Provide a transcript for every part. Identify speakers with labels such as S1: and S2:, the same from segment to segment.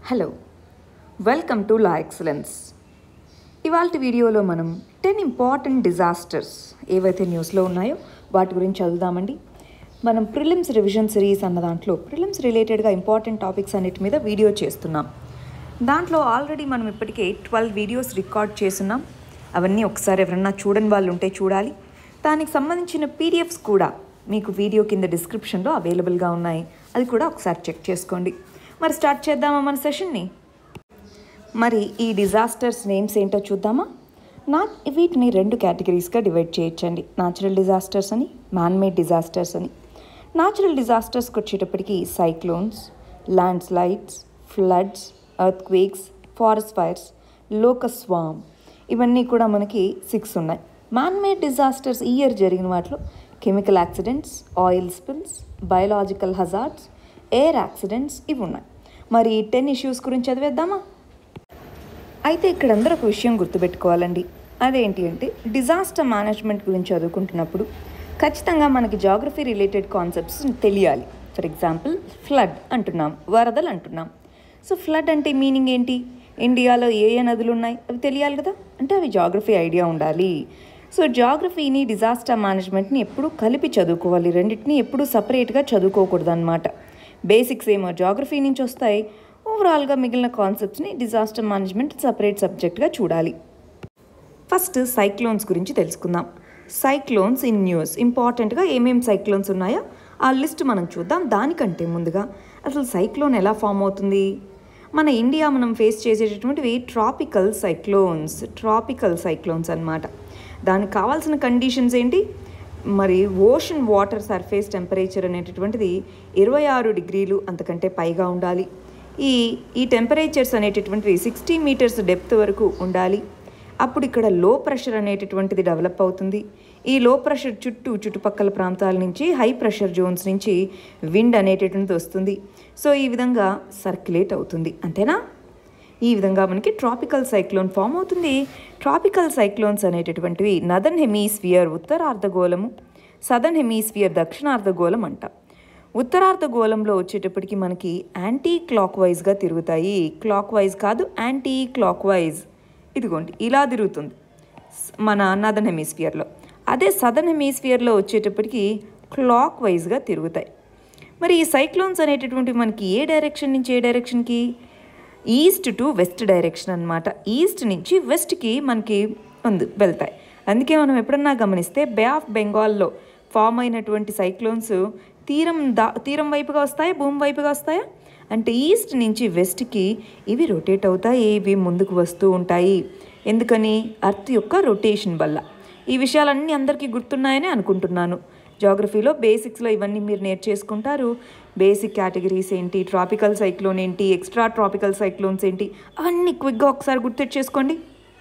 S1: hello welcome to law excellence ఇవాళ వీడియోలో మనం టెన్ ఇంపార్టెంట్ డిజాస్టర్స్ ఏవైతే న్యూస్లో ఉన్నాయో వాటి గురించి చదువుదామండి మనం ప్రిలిమ్స్ రివిజన్ సిరీస్ అన్న దాంట్లో ప్రిలిమ్స్ రిలేటెడ్గా ఇంపార్టెంట్ టాపిక్స్ అన్నిటి మీద వీడియో చేస్తున్నాం దాంట్లో ఆల్రెడీ మనం ఇప్పటికే ట్వెల్వ్ వీడియోస్ రికార్డ్ చేస్తున్నాం అవన్నీ ఒకసారి ఎవరన్నా చూడని వాళ్ళు ఉంటే చూడాలి దానికి సంబంధించిన పీడిఎఫ్స్ కూడా మీకు వీడియో కింద డిస్క్రిప్షన్లో అవైలబుల్గా ఉన్నాయి అది కూడా ఒకసారి చెక్ చేసుకోండి మరి స్టార్ట్ చేద్దామా మన సెషన్ని మరి ఈ డిజాస్టర్స్ నేమ్స్ ఏంటో చూద్దామా నా వీటిని రెండు కేటగిరీస్గా డివైడ్ చేయొచ్చండి న్యాచురల్ డిజాస్టర్స్ అని మ్యాన్మేడ్ డిజాస్టర్స్ అని న్యాచురల్ డిజాస్టర్స్కి వచ్చేటప్పటికి cyclones landslides floods earthquakes forest fires locust swarm ఇవన్నీ కూడా మనకి సిక్స్ ఉన్నాయి మ్యాన్మేడ్ డిజాస్టర్స్ ఈ ఇయర్ జరిగిన వాటిలో chemical accidents oil spills biological hazards air accidents ఇవి ఉన్నాయి మరి టెన్ ఇష్యూస్ గురించి చదివేద్దామా అయితే ఇక్కడ అందరూ ఒక విషయం గుర్తుపెట్టుకోవాలండి అదేంటి అంటే డిజాస్టర్ మేనేజ్మెంట్ గురించి చదువుకుంటున్నప్పుడు ఖచ్చితంగా మనకి జాగ్రఫీ రిలేటెడ్ కాన్సెప్ట్స్ తెలియాలి ఫర్ ఎగ్జాంపుల్ ఫ్లడ్ అంటున్నాం వరదలు అంటున్నాం సో ఫ్లడ్ అంటే మీనింగ్ ఏంటి ఇండియాలో ఏ ఏ నదులు ఉన్నాయి అవి తెలియాలి కదా అంటే అవి జాగ్రఫీ ఐడియా ఉండాలి సో జాగ్రఫీని డిజాస్టర్ మేనేజ్మెంట్ని ఎప్పుడూ కలిపి చదువుకోవాలి రెండింటిని ఎప్పుడూ సపరేట్గా చదువుకోకూడదు అనమాట బేసిక్స్ ఏమో జాగ్రఫీ నుంచి వస్తాయి ఓవరాల్గా మిగిలిన కాన్సెప్ట్స్ని డిజాస్టర్ మేనేజ్మెంట్ సపరేట్ సబ్జెక్ట్గా చూడాలి ఫస్ట్ సైక్లోన్స్ గురించి తెలుసుకుందాం సైక్లోన్స్ ఇన్ న్యూస్ ఇంపార్టెంట్గా ఏమేమి సైక్లోన్స్ ఉన్నాయో ఆ లిస్ట్ మనం చూద్దాం దానికంటే ముందుగా అసలు సైక్లోన్ ఎలా ఫామ్ అవుతుంది మన ఇండియా మనం ఫేస్ చేసేటటువంటివి ట్రాపికల్ సైక్లోన్స్ ట్రాపికల్ సైక్లోన్స్ అన్నమాట దానికి కావాల్సిన కండిషన్స్ ఏంటి మరి ఓషన్ వాటర్ సర్ఫేస్ టెంపరేచర్ అనేటటువంటిది ఇరవై ఆరు డిగ్రీలు అంతకంటే పైగా ఉండాలి ఈ ఈ టెంపరేచర్స్ అనేటటువంటివి సిక్స్టీ మీటర్స్ డెప్త్ వరకు ఉండాలి అప్పుడు ఇక్కడ లో ప్రెషర్ అనేటటువంటిది డెవలప్ అవుతుంది ఈ లో ప్రెషర్ చుట్టూ చుట్టుపక్కల ప్రాంతాల నుంచి హై ప్రెషర్ జోన్స్ నుంచి విండ్ అనేటటువంటిది వస్తుంది సో ఈ విధంగా సర్క్యులేట్ అవుతుంది అంతేనా ఈ విధంగా మనకి ట్రాపికల్ సైక్లోన్ ఫామ్ అవుతుంది ట్రాపికల్ సైక్లోన్స్ అనేటటువంటివి నదర్న్ హెమీస్ఫియర్ ఉత్తరార్ధగోళము సదర్న్ హెమీస్ఫియర్ దక్షిణార్ధగోళం అంటాం ఉత్తరార్ధగోళంలో వచ్చేటప్పటికి మనకి యాంటీ క్లాక్ వైజ్గా తిరుగుతాయి క్లాక్ వైజ్ కాదు యాంటీ క్లాక్ వైజ్ ఇదిగోండి ఇలా తిరుగుతుంది మన నదర్న్ హెమీస్ఫియర్లో అదే సదర్న్ హెమీస్ఫియర్లో వచ్చేటప్పటికి క్లాక్ వైజ్గా తిరుగుతాయి మరి ఈ సైక్లోన్స్ అనేటటువంటివి మనకి ఏ డైరెక్షన్ నుంచి ఏ డైరెక్షన్కి ఈస్ట్ టు వెస్ట్ డైరెక్షన్ అనమాట ఈస్ట్ నుంచి వెస్ట్కి మనకి ఉంది వెళ్తాయి అందుకే మనం ఎప్పుడన్నా గమనిస్తే బే ఆఫ్ బెంగాల్లో ఫామ్ అయినటువంటి సైక్లోన్స్ తీరం దా తీరం వైపుగా వస్తాయా భూమి వైపుగా వస్తాయా అంటే ఈస్ట్ నుంచి వెస్ట్కి ఇవి రొటేట్ అవుతాయి ఇవి ముందుకు వస్తూ ఉంటాయి ఎందుకని అర్త్ యొక్క రొటేషన్ వల్ల ఈ విషయాలన్నీ అందరికీ గుర్తున్నాయని అనుకుంటున్నాను జాగ్రఫీలో బేసిక్స్లో ఇవన్నీ మీరు నేర్చేసుకుంటారు బేసిక్ కేటగిరీస్ ఏంటి ట్రాపికల్ సైక్లోన్ ఏంటి ఎక్స్ట్రా ట్రాపికల్ సైక్లోన్స్ ఏంటి అవన్నీ క్విక్గా ఒకసారి గుర్తెచ్చేసుకోండి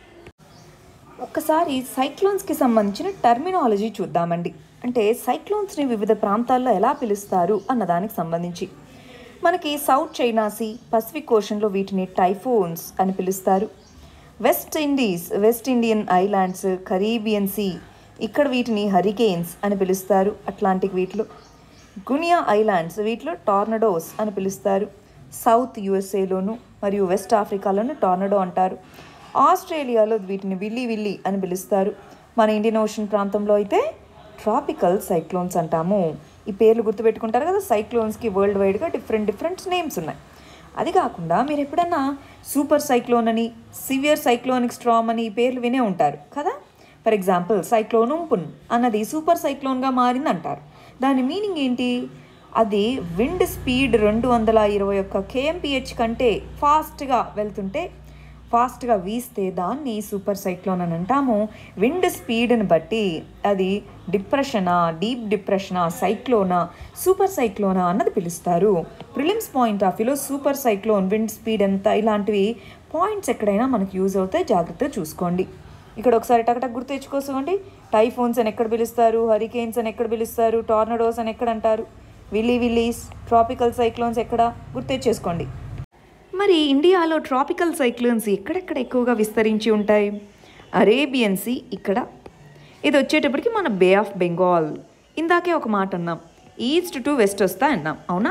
S1: ఒక్కసారి సైక్లోన్స్కి సంబంధించిన టర్మినాలజీ చూద్దామండి అంటే సైక్లోన్స్ని వివిధ ప్రాంతాల్లో ఎలా పిలుస్తారు అన్నదానికి సంబంధించి మనకి సౌత్ చైనా సీ పసిఫిక్ ఓషన్లో వీటిని టైఫోన్స్ అని పిలుస్తారు West Indies West Indian islands Caribbean sea ఇక్కడ వీటిని హరికేన్స్ అని పిలుస్తారు అట్లాంటిక్ వీటిలో గునియా ఐలాండ్స్ వీటిలో టార్నడోస్ అని పిలుస్తారు సౌత్ యుఎస్ఏలోను మరియు వెస్ట్ ఆఫ్రికాలోను టార్నడో అంటారు ఆస్ట్రేలియాలో వీటిని విల్లి విల్లి అని పిలుస్తారు మన ఇండియన్ ఓషన్ ప్రాంతంలో అయితే ట్రాపికల్ సైక్లోన్స్ అంటాము ఈ పేర్లు గుర్తుపెట్టుకుంటారు కదా సైక్లోన్స్కి వరల్డ్ వైడ్గా డిఫరెంట్ డిఫరెంట్ నేమ్స్ ఉన్నాయి అది కాకుండా మీరు ఎప్పుడన్నా సూపర్ సైక్లోన్ అని సివియర్ సైక్లోనిక్ స్ట్రామ్ అని ఈ పేర్లు వినే ఉంటారు కదా ఫర్ ఎగ్జాంపుల్ సైక్లోన్ ఉంపున్ అన్నది సూపర్ సైక్లోన్గా మారింది అంటారు దాని మీనింగ్ ఏంటి అది విండ్ స్పీడ్ రెండు వందల ఇరవై ఒక్క కేఎంపిహెచ్ కంటే ఫాస్ట్గా వెళ్తుంటే ఫాస్ట్గా వీస్తే దాన్ని సూపర్ సైక్లోన్ అని అంటాము విండ్ స్పీడ్ని బట్టి అది డిప్రెషనా డీప్ డిప్రెషనా సైక్లోనా సూపర్ సైక్లోనా అన్నది పిలుస్తారు ప్రిలిమ్స్ పాయింట్ ఆఫ్ వ్యూలో సూపర్ సైక్లోన్ విండ్ స్పీడ్ ఎంత ఇలాంటివి పాయింట్స్ ఎక్కడైనా మనకు యూజ్ అవుతాయి జాగ్రత్తగా చూసుకోండి ఇక్కడ ఒకసారి టకటక్ గుర్తు తెచ్చుకోసుకోండి టైఫోన్స్ అని ఎక్కడ పిలుస్తారు హరికేన్స్ అని ఎక్కడ పిలుస్తారు టార్నడోస్ అని ఎక్కడ అంటారు విల్లీ విల్లీస్ ట్రాపికల్ సైక్లోన్స్ ఎక్కడ గుర్తు తెచ్చేసుకోండి మరి ఇండియాలో ట్రాపికల్ సైక్లోన్స్ ఎక్కడెక్కడ ఎక్కువగా విస్తరించి ఉంటాయి అరేబియన్ సీ ఇక్కడ ఇది వచ్చేటప్పటికి మన బే ఆఫ్ బెంగాల్ ఇందాకే ఒక మాట అన్నాం ఈస్ట్ టు వెస్ట్ వస్తా అన్నాం అవునా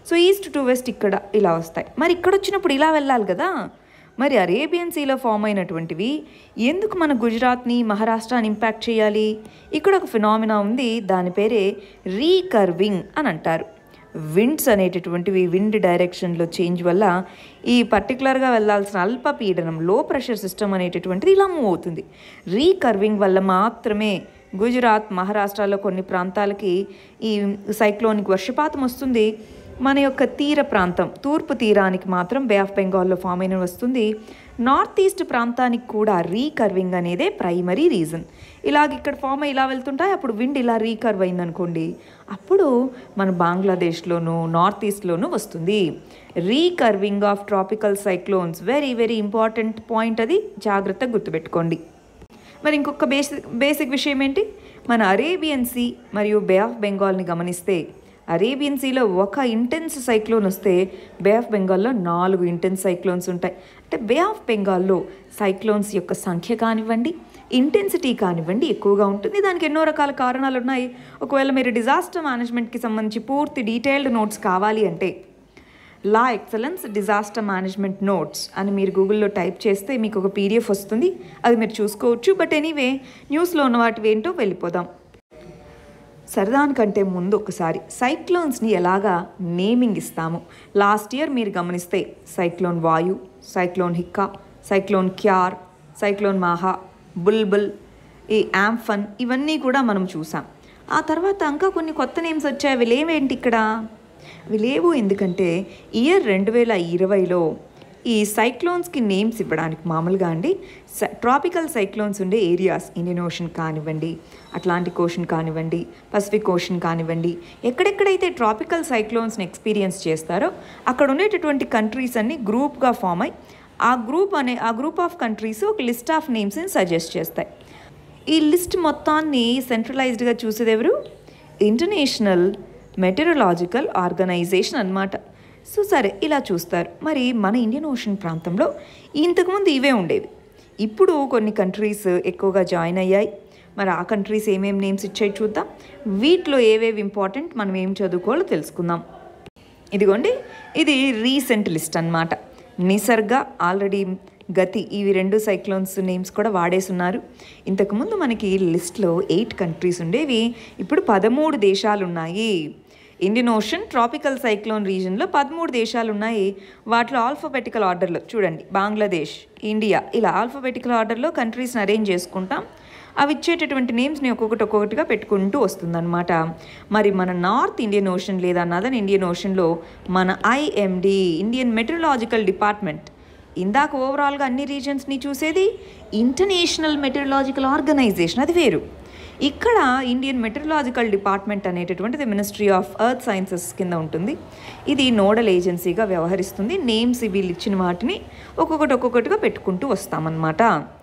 S1: సో ఈస్ట్ టు వెస్ట్ ఇక్కడ ఇలా వస్తాయి మరి ఇక్కడ వచ్చినప్పుడు ఇలా వెళ్ళాలి కదా మరి అరేబియన్ సీలో ఫామ్ అయినటువంటివి ఎందుకు మన గుజరాత్ని మహారాష్ట్రాని ఇంపాక్ట్ చేయాలి ఇక్కడ ఒక ఫినామినా ఉంది దాని పేరే రీకర్వింగ్ అని అంటారు విండ్స్ అనేటటువంటివి విండ్ డైరెక్షన్లో చేంజ్ వల్ల ఈ పర్టికులర్గా వెళ్ళాల్సిన అల్పపీడనం లో ప్రెషర్ సిస్టమ్ అనేటటువంటిది ఇలా మూవ్ అవుతుంది రీకర్వింగ్ వల్ల మాత్రమే గుజరాత్ మహారాష్ట్రలో కొన్ని ప్రాంతాలకి ఈ సైక్లోనిక్ వర్షపాతం వస్తుంది మన యొక్క తీర ప్రాంతం తూర్పు తీరానికి మాత్రం బే ఆఫ్ బెంగాల్లో ఫామ్ అయిన వస్తుంది నార్త్ ఈస్ట్ ప్రాంతానికి కూడా రీకర్వింగ్ అనేదే ప్రైమరీ రీజన్ ఇలాగ ఇక్కడ ఫామ్ అయ్యి ఇలా వెళ్తుంటాయి అప్పుడు విండ్ ఇలా రీకర్వ్ అయిందనుకోండి అప్పుడు మన బంగ్లాదేశ్లోను నార్త్ ఈస్ట్లోనూ వస్తుంది recurving of tropical cyclones very very important point అది జాగ్రత్తగా గుర్తుపెట్టుకోండి మరి ఇంకొక బేసిక్ బేసిక్ విషయం ఏంటి మన అరేబియన్ సీ మరియు బే ఆఫ్ బెంగాల్ని గమనిస్తే అరేబియన్ సీలో ఒక ఇంటెన్స్ సైక్లోన్ వస్తే బే ఆఫ్ బెంగాల్లో నాలుగు ఇంటెన్స్ సైక్లోన్స్ ఉంటాయి అంటే బే ఆఫ్ బెంగాల్లో సైక్లోన్స్ యొక్క సంఖ్య కానివ్వండి ఇంటెన్సిటీ కానివ్వండి ఎక్కువగా ఉంటుంది దానికి ఎన్నో రకాల కారణాలు ఉన్నాయి ఒకవేళ మీరు డిజాస్టర్ మేనేజ్మెంట్కి సంబంధించి పూర్తి డీటెయిల్డ్ నోట్స్ కావాలి అంటే La Excellence disaster management notes అని మీరు గూగుల్లో టైప్ చేస్తే మీకు ఒక పీడిఎఫ్ వస్తుంది అది మీరు చూసుకోవచ్చు బట్ ఎనీవే న్యూస్లో ఉన్న వాటి ఏంటో వెళ్ళిపోదాం సరదానికంటే ముందు ఒకసారి సైక్లోన్స్ని ఎలాగా నేమింగ్ ఇస్తాము లాస్ట్ ఇయర్ మీరు గమనిస్తే cyclone Vayu cyclone Hikaa cyclone Kyarr cyclone Maha Bulbul ఈ యాంఫన్ ఇవన్నీ కూడా మనం చూసాం ఆ తర్వాత ఇంకా కొన్ని కొత్త నేమ్స్ వచ్చాయి అవి లేవేంటి ఇక్కడ అవి లేవు ఎందుకంటే ఇయర్ రెండు వేల ఇరవైలో ఈ సైక్లోన్స్కి నేమ్స్ ఇవ్వడానికి మామూలుగా అండి ట్రాపికల్ సైక్లోన్స్ ఉండే ఏరియాస్ ఇండియన్ ఓషన్ కానివ్వండి అట్లాంటిక్ ఓషన్ కానివ్వండి పసిఫిక్ ఓషన్ కానివ్వండి ఎక్కడెక్కడైతే ట్రాపికల్ సైక్లోన్స్ని ఎక్స్పీరియన్స్ చేస్తారో అక్కడ ఉండేటటువంటి కంట్రీస్ అన్ని గ్రూప్గా ఫామ్ అయ్యి ఆ గ్రూప్ అనే ఆ గ్రూప్ ఆఫ్ కంట్రీస్ ఒక లిస్ట్ ఆఫ్ నేమ్స్ని సజెస్ట్ చేస్తాయి ఈ లిస్ట్ మొత్తాన్ని సెంట్రలైజ్డ్గా చూసేది ఎవరు ఇంటర్నేషనల్ మెటీరియలాజికల్ ఆర్గనైజేషన్ అన్నమాట సో సరే ఇలా చూస్తారు మరి మన ఇండియన్ ఓషన్ ప్రాంతంలో ఇంతకుముందు ఇవే ఉండేవి ఇప్పుడు కొన్ని కంట్రీస్ ఎక్కువగా జాయిన్ అయ్యాయి మరి ఆ కంట్రీస్ ఏమేమి నేమ్స్ ఇచ్చాయి చూద్దాం వీటిలో ఏవేవి ఇంపార్టెంట్ మనం ఏం చదువుకోవాలో తెలుసుకుందాం ఇదిగోండి ఇది రీసెంట్ లిస్ట్ అన్నమాట నిసర్గ ఆల్రెడీ గతి ఇవి రెండు సైక్లోన్స్ నేమ్స్ కూడా వాడేసున్నారు ఇంతకుముందు మనకి లిస్ట్లో ఎయిట్ కంట్రీస్ ఉండేవి ఇప్పుడు పదమూడు దేశాలు ఉన్నాయి ఇండియన్ ఓషన్ ట్రాపికల్ సైక్లోన్ రీజన్లో పదమూడు దేశాలు ఉన్నాయి వాటిలో ఆల్ఫాబెటికల్ ఆర్డర్లో చూడండి బంగ్లాదేశ్ ఇండియా ఇలా ఆల్ఫాబెటికల్ ఆర్డర్లో కంట్రీస్ని అరేంజ్ చేసుకుంటాం అవి ఇచ్చేటటువంటి నేమ్స్ని ఒక్కొక్కటి ఒక్కొక్కటిగా పెట్టుకుంటూ వస్తుందన్నమాట మరి మన నార్త్ ఇండియన్ ఓషన్ లేదా నదన్ ఇండియన్ ఓషన్లో మన ఐఎండి ఇండియన్ మెటీరియలాజికల్ డిపార్ట్మెంట్ ఇందాక ఓవరాల్గా అన్ని రీజన్స్ని చూసేది ఇంటర్నేషనల్ మెటీరియలాజికల్ ఆర్గనైజేషన్ అది వేరు ఇక్కడ ఇండియన్ మెటీరియలాజికల్ డిపార్ట్మెంట్ అనేటటువంటిది మినిస్ట్రీ ఆఫ్ ఎర్త్ సైన్సెస్ కింద ఉంటుంది ఇది నోడల్ ఏజెన్సీగా వ్యవహరిస్తుంది నేమ్స్ వీళ్ళు ఇచ్చిన వాటిని ఒక్కొక్కటి ఒక్కొక్కటిగా పెట్టుకుంటూ వస్తామన్నమాట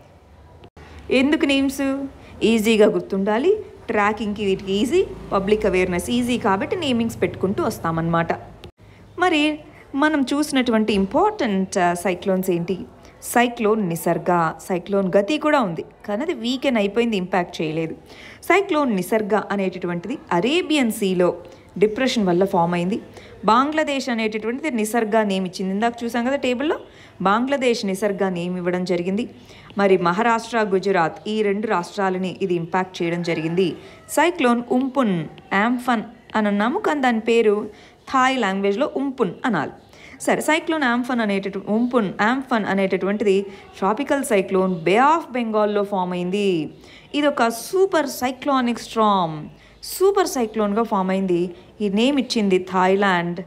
S1: ఎందుకు నేమ్స్ ఈజీగా గుర్తుండాలి ట్రాకింగ్కి వీటికి ఈజీ పబ్లిక్ అవేర్నెస్ ఈజీ కాబట్టి నేమింగ్స్ పెట్టుకుంటూ వస్తామన్నమాట మరి మనం చూసినటువంటి ఇంపార్టెంట్ సైక్లోన్స్ ఏంటి సైక్లోన్ నిసర్గ సైక్లోన్ గతి కూడా ఉంది కానీ అది వీకెన్ అయిపోయింది ఇంపాక్ట్ చేయలేదు సైక్లోన్ నిసర్గ అనేటటువంటిది అరేబియన్ సీలో డిప్రెషన్ వల్ల ఫామ్ అయింది బంగ్లాదేశ్ అనేటటువంటిది నిసర్గా నేమ్ ఇచ్చింది ఇందాక చూసాం కదా టేబుల్లో బంగ్లాదేశ్ నిసర్గా నేమ్ ఇవ్వడం జరిగింది మరి మహారాష్ట్ర గుజరాత్ ఈ రెండు రాష్ట్రాలని ఇది ఇంపాక్ట్ చేయడం జరిగింది సైక్లోన్ ఉంపున్ యాంఫన్ అని అన్నాము కానీ దాని పేరు థాయ్ లాంగ్వేజ్లో ఉంపున్ అనాలి సరే సైక్లోన్ యాంఫన్ అనేటటు ఉంపున్ యాంఫన్ అనేటటువంటిది ట్రాపికల్ సైక్లోన్ బే ఆఫ్ బెంగాల్లో ఫామ్ అయింది ఇది ఒక సూపర్ సైక్లోనిక్ స్ట్రామ్ సూపర్ సైక్లోన్గా ఫామ్ అయింది ఈ నేమ్ ఇచ్చింది థాయిలాండ్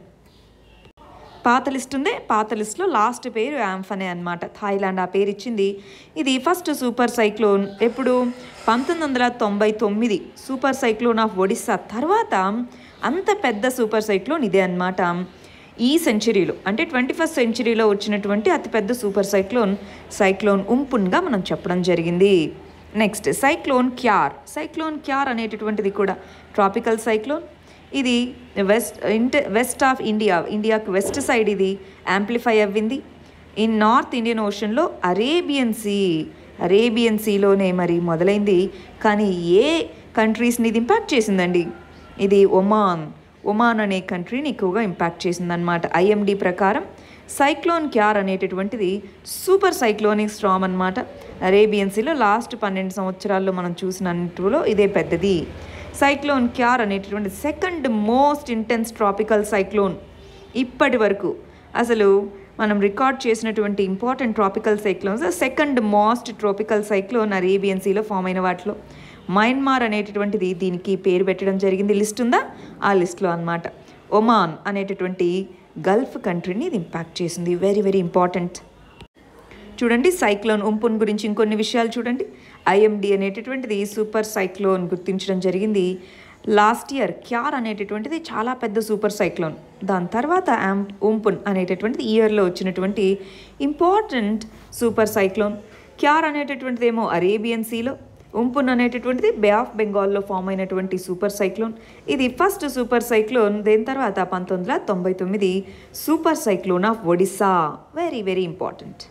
S1: పాత లిస్ట్ ఉందే పాత లిస్ట్లో లాస్ట్ పేరు యాంఫనే అనమాట థాయిలాండ్ ఆ పేరు ఇచ్చింది ఇది ఫస్ట్ సూపర్ సైక్లోన్ ఎప్పుడు పంతొమ్మిది వందల తొంభై తొమ్మిది సూపర్ సైక్లోన్ ఆఫ్ ఒడిస్సా తర్వాత అంత పెద్ద సూపర్ సైక్లోన్ ఇదే అనమాట ఈ సెంచరీలో అంటే ట్వంటీ ఫస్ట్ సెంచరీలో వచ్చినటువంటి అతిపెద్ద సూపర్ సైక్లోన్ సైక్లోన్ ఉంపున్గా మనం చెప్పడం జరిగింది next cyclone Kyarr cyclone Kyarr అనేటటువంటిది కూడా ట్రాపికల్ సైక్లోన్ ఇది వెస్ట్ ఇంట వెస్ట్ ఆఫ్ ఇండియా ఇండియాకి వెస్ట్ సైడ్ ఇది యాంప్లిఫై అవ్వింది ఇన్ నార్త్ ఇండియన్ ఓషన్లో అరేబియన్ సీ అరేబియన్ సీలోనే మరి మొదలైంది కానీ ఏ కంట్రీస్ని ఇది ఇంపాక్ట్ చేసిందండి ఇది ఒమాన్ ఒమాన్ అనే కంట్రీని ఎక్కువగా ఇంపాక్ట్ చేసిందనమాట ఐఎండి ప్రకారం సైక్లోన్ క్యార్ అనేటటువంటిది సూపర్ సైక్లోనిక్ స్ట్రామ్ అనమాట అరేబియన్ సీలో లాస్ట్ పన్నెండు సంవత్సరాల్లో మనం చూసినట్టులో ఇదే పెద్దది సైక్లోన్ క్యార్ అనేటటువంటి second most intense tropical cyclone ఇప్పటి వరకు అసలు మనం రికార్డ్ చేసినటువంటి important tropical cyclones second most tropical cyclone Arabian సీలో ఫామ్ అయిన వాటిలో మయన్మార్ అనేటటువంటిది దీనికి పేరు పెట్టడం జరిగింది లిస్ట్ ఉందా ఆ లిస్ట్లో అన్నమాట ఒమాన్ అనేటటువంటి గల్ఫ్ కంట్రీని ఇది ఇంపాక్ట్ చేసింది వెరీ వెరీ ఇంపార్టెంట్ చూడండి సైక్లోన్ ఉంపున్ గురించి ఇంకొన్ని విషయాలు చూడండి ఐఎండి అనేటటువంటిది సూపర్ సైక్లోన్ గుర్తించడం జరిగింది లాస్ట్ ఇయర్ క్యార్ అనేటటువంటిది చాలా పెద్ద సూపర్ సైక్లోన్ దాని తర్వాత యామ్ ఉంపున్ అనేటటువంటిది ఇయర్లో వచ్చినటువంటి ఇంపార్టెంట్ సూపర్ సైక్లోన్ క్యార్ అనేటటువంటిది ఏమో అరేబియన్ సీలో ఉంపున్ అనేటటువంటిది బే ఆఫ్ బెంగాల్లో ఫామ్ అయినటువంటి సూపర్ సైక్లోన్ ఇది ఫస్ట్ సూపర్ సైక్లోన్ దేని తర్వాత పంతొమ్మిది వందల తొంభై తొమ్మిది super cyclone of Odisha very very important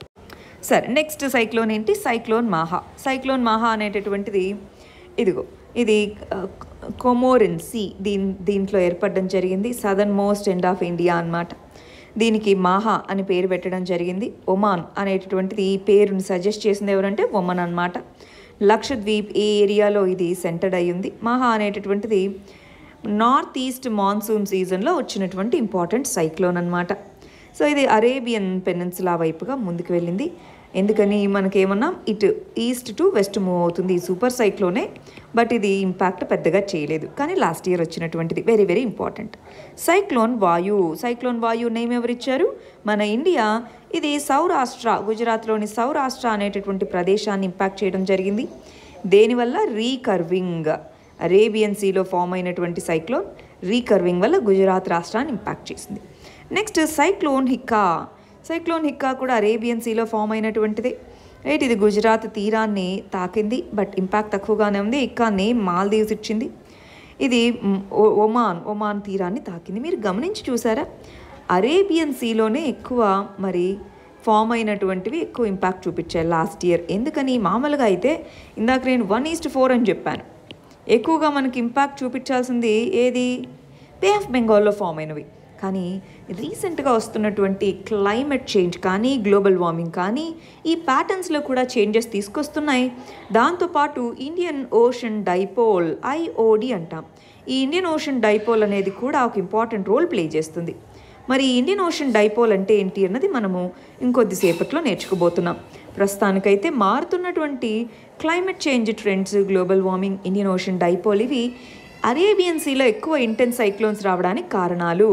S1: సరే నెక్స్ట్ సైక్లోన్ ఏంటి సైక్లోన్ మాహా సైక్లోన్ మాహా అనేటటువంటిది ఇదిగో ఇది కొమోరిన్ సీ దీని దీంట్లో ఏర్పడడం జరిగింది southern most end of India అన్నమాట దీనికి మాహా అని పేరు పెట్టడం జరిగింది ఒమాన్ అనేటటువంటిది ఈ పేరుని సజెస్ట్ చేసింది ఎవరంటే ఒమన్ అన్నమాట లక్షద్వీప్ ఏ ఏరియాలో ఇది సెంటర్డ్ అయి ఉంది మాహా అనేటటువంటిది నార్త్ ఈస్ట్ మాన్సూన్ సీజన్లో వచ్చినటువంటి ఇంపార్టెంట్ సైక్లోన్ అన్నమాట సో ఇది అరేబియన్ పెనిన్సులా వైపుగా ముందుకు వెళ్ళింది ఎందుకని మనకేమన్నా ఇటు ఈస్ట్ టు వెస్ట్ మూవ్ అవుతుంది ఈ సూపర్ సైక్లోనే బట్ ఇది ఇంపాక్ట్ పెద్దగా చేయలేదు కానీ లాస్ట్ ఇయర్ వచ్చినటువంటిది very very important cyclone Vayu cyclone Vayu name ఎవరిచ్చారు మన ఇండియా ఇది సౌరాష్ట్ర గుజరాత్లోని సౌరాష్ట్ర అనేటటువంటి ప్రదేశాన్ని ఇంపాక్ట్ చేయడం జరిగింది దేనివల్ల రీకర్వింగ్ అరేబియన్ సీలో ఫామ్ అయినటువంటి సైక్లోన్ రీకర్వింగ్ వల్ల గుజరాత్ రాష్ట్రాన్ని ఇంపాక్ట్ చేసింది next cyclone Hikaa cyclone Hikaa కూడా అరేబియన్ సీలో ఫామ్ అయినటువంటిది రైట్ ఇది గుజరాత్ తీరాన్ని తాకింది బట్ ఇంపాక్ట్ తక్కువగానే ఉంది హిక్కాని మాల్దీవ్స్ ఇచ్చింది ఇది మ్, ఒ- ఒమాన్ ఒమాన్ తీరాన్ని తాకింది మీరు గమనించి చూసారా అరేబియన్ సీలోనే ఎక్కువ మరి ఫామ్ అయినటువంటివి ఎక్కువ ఇంపాక్ట్ చూపించాయి లాస్ట్ ఇయర్ ఎందుకని మామూలుగా అయితే ఇందాక నేను వన్ ఈస్ట్ ఫోర్ అని చెప్పాను ఎక్కువగా మనకి ఇంపాక్ట్ చూపించాల్సింది ఏది బే ఆఫ్ బెంగాల్లో ఫామ్ అయినవి కానీ రీసెంట్గా వస్తున్నటువంటి క్లైమేట్ చేంజ్ కానీ గ్లోబల్ వార్మింగ్ కానీ ఈ ప్యాటర్న్స్లో కూడా చేంజెస్ తీసుకొస్తున్నాయి దాంతోపాటు ఇండియన్ ఓషన్ డైపోల్ ఐఓడి అంటాం ఈ ఇండియన్ ఓషన్ డైపోల్ అనేది కూడా ఒక ఇంపార్టెంట్ రోల్ ప్లే చేస్తుంది మరి ఈ ఇండియన్ ఓషన్ డైపోల్ అంటే ఏంటి అన్నది మనము ఇంకొద్దిసేపట్లో నేర్చుకోబోతున్నాం ప్రస్తుతానికైతే మారుతున్నటువంటి climate change trends global warming Indian ocean dipole ఇవి అరేబియన్ సీలో ఎక్కువ ఇంటెన్స్ సైక్లోన్స్ రావడానికి కారణాలు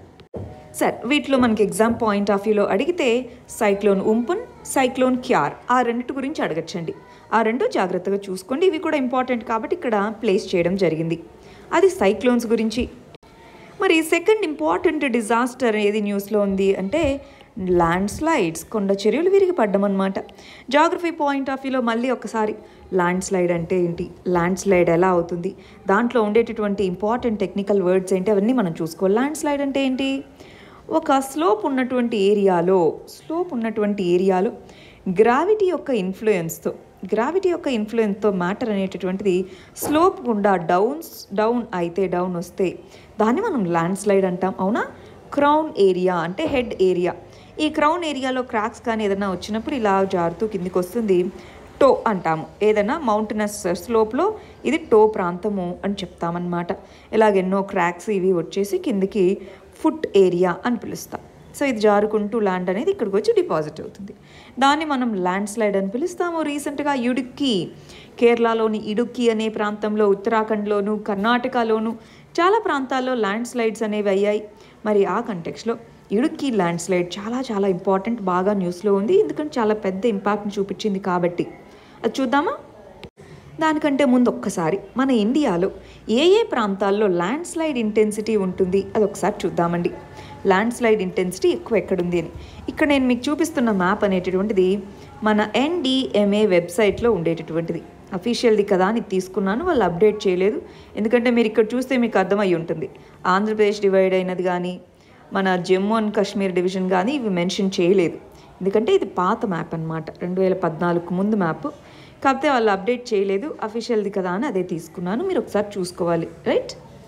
S1: సరే వీటిలో మనకి ఎగ్జామ్ పాయింట్ ఆఫ్ వ్యూలో అడిగితే సైక్లోన్ ఉంపున్ సైక్లోన్ క్యార్ ఆ రెండిటి గురించి అడగచ్చండి ఆ రెండు జాగ్రత్తగా చూసుకోండి ఇవి కూడా ఇంపార్టెంట్ కాబట్టి ఇక్కడ ప్లేస్ చేయడం జరిగింది అది సైక్లోన్స్ గురించి మరి సెకండ్ ఇంపార్టెంట్ డిజాస్టర్ ఏది న్యూస్లో ఉంది అంటే ల్యాండ్ స్లైడ్స్ కొండ చర్యలు విరిగి పడ్డం అనమాట జాగ్రఫీ పాయింట్ ఆఫ్ వ్యూలో మళ్ళీ ఒకసారి ల్యాండ్ స్లైడ్ అంటే ఏంటి ల్యాండ్ స్లైడ్ ఎలా అవుతుంది దాంట్లో ఉండేటటువంటి ఇంపార్టెంట్ టెక్నికల్ వర్డ్స్ ఏంటి అవన్నీ మనం చూసుకోవాలి ల్యాండ్ స్లైడ్ అంటే ఏంటి ఒక స్లోప్ ఉన్నటువంటి ఏరియాలో స్లోప్ ఉన్నటువంటి ఏరియాలో గ్రావిటీ యొక్క ఇన్ఫ్లుయెన్స్తో గ్రావిటీ యొక్క ఇన్ఫ్లుయెన్స్తో మ్యాటర్ అనేటటువంటిది స్లోప్ గుండా డౌన్స్ డౌన్ అయితే డౌన్ వస్తే దాన్ని మనం ల్యాండ్ స్లైడ్ అంటాం అవునా క్రౌన్ ఏరియా అంటే హెడ్ ఏరియా ఈ క్రౌన్ ఏరియాలో క్రాక్స్ కానీ ఏదైనా వచ్చినప్పుడు ఇలా జారుతూ కిందికి వస్తుంది టో అంటాము ఏదైనా మౌంటనస్ స్లోప్లో ఇది టో ప్రాంతము అని చెప్తామన్నమాట ఇలాగెన్నో క్రాక్స్ ఇవి వచ్చేసి కిందికి ఫుట్ ఏరియా అని పిలుస్తాం సో ఇది జారుకుంటూ ల్యాండ్ అనేది ఇక్కడికి వచ్చి డిపాజిట్ అవుతుంది దాన్ని మనం ల్యాండ్ స్లైడ్ అని పిలుస్తాము రీసెంట్గా ఇడుక్కి కేరళలోని ఇడుక్కి అనే ప్రాంతంలో ఉత్తరాఖండ్లోను కర్ణాటకలోను చాలా ప్రాంతాల్లో ల్యాండ్ స్లైడ్స్ అనేవి అయ్యాయి మరి ఆ కంటెక్స్లో ఇడుక్కి ల్యాండ్ స్లైడ్ చాలా చాలా ఇంపార్టెంట్ బాగా న్యూస్లో ఉంది ఎందుకంటే చాలా పెద్ద ఇంపాక్ట్ని చూపించింది కాబట్టి అది చూద్దామా దానికంటే ముందు ఒక్కసారి మన ఇండియాలో ఏ ఏ ప్రాంతాల్లో ల్యాండ్ స్లైడ్ ఇంటెన్సిటీ ఉంటుంది అది ఒకసారి చూద్దామండి ల్యాండ్ స్లైడ్ ఇంటెన్సిటీ ఎక్కువ ఎక్కడుంది అని ఇక్కడ నేను మీకు చూపిస్తున్న మ్యాప్ అనేటటువంటిది మన ఎన్డిఎంఏ వెబ్సైట్లో ఉండేటటువంటిది అఫీషియల్ది కదా అని తీసుకున్నాను వాళ్ళు అప్డేట్ చేయలేదు ఎందుకంటే మీరు ఇక్కడ చూస్తే మీకు అర్థమై ఉంటుంది ఆంధ్రప్రదేశ్ డివైడ్ అయినది కానీ మన జమ్మూ అండ్ కాశ్మీర్ డివిజన్ కానీ ఇవి మెన్షన్ చేయలేదు ఎందుకంటే ఇది పాత మ్యాప్ అనమాట రెండు వేల పద్నాలుగు ముందు మ్యాప్ కాకపోతే వాళ్ళు అప్డేట్ చేయలేదు అఫీషియల్ది కదా అని అదే తీసుకున్నాను మీరు ఒకసారి చూసుకోవాలి రైట్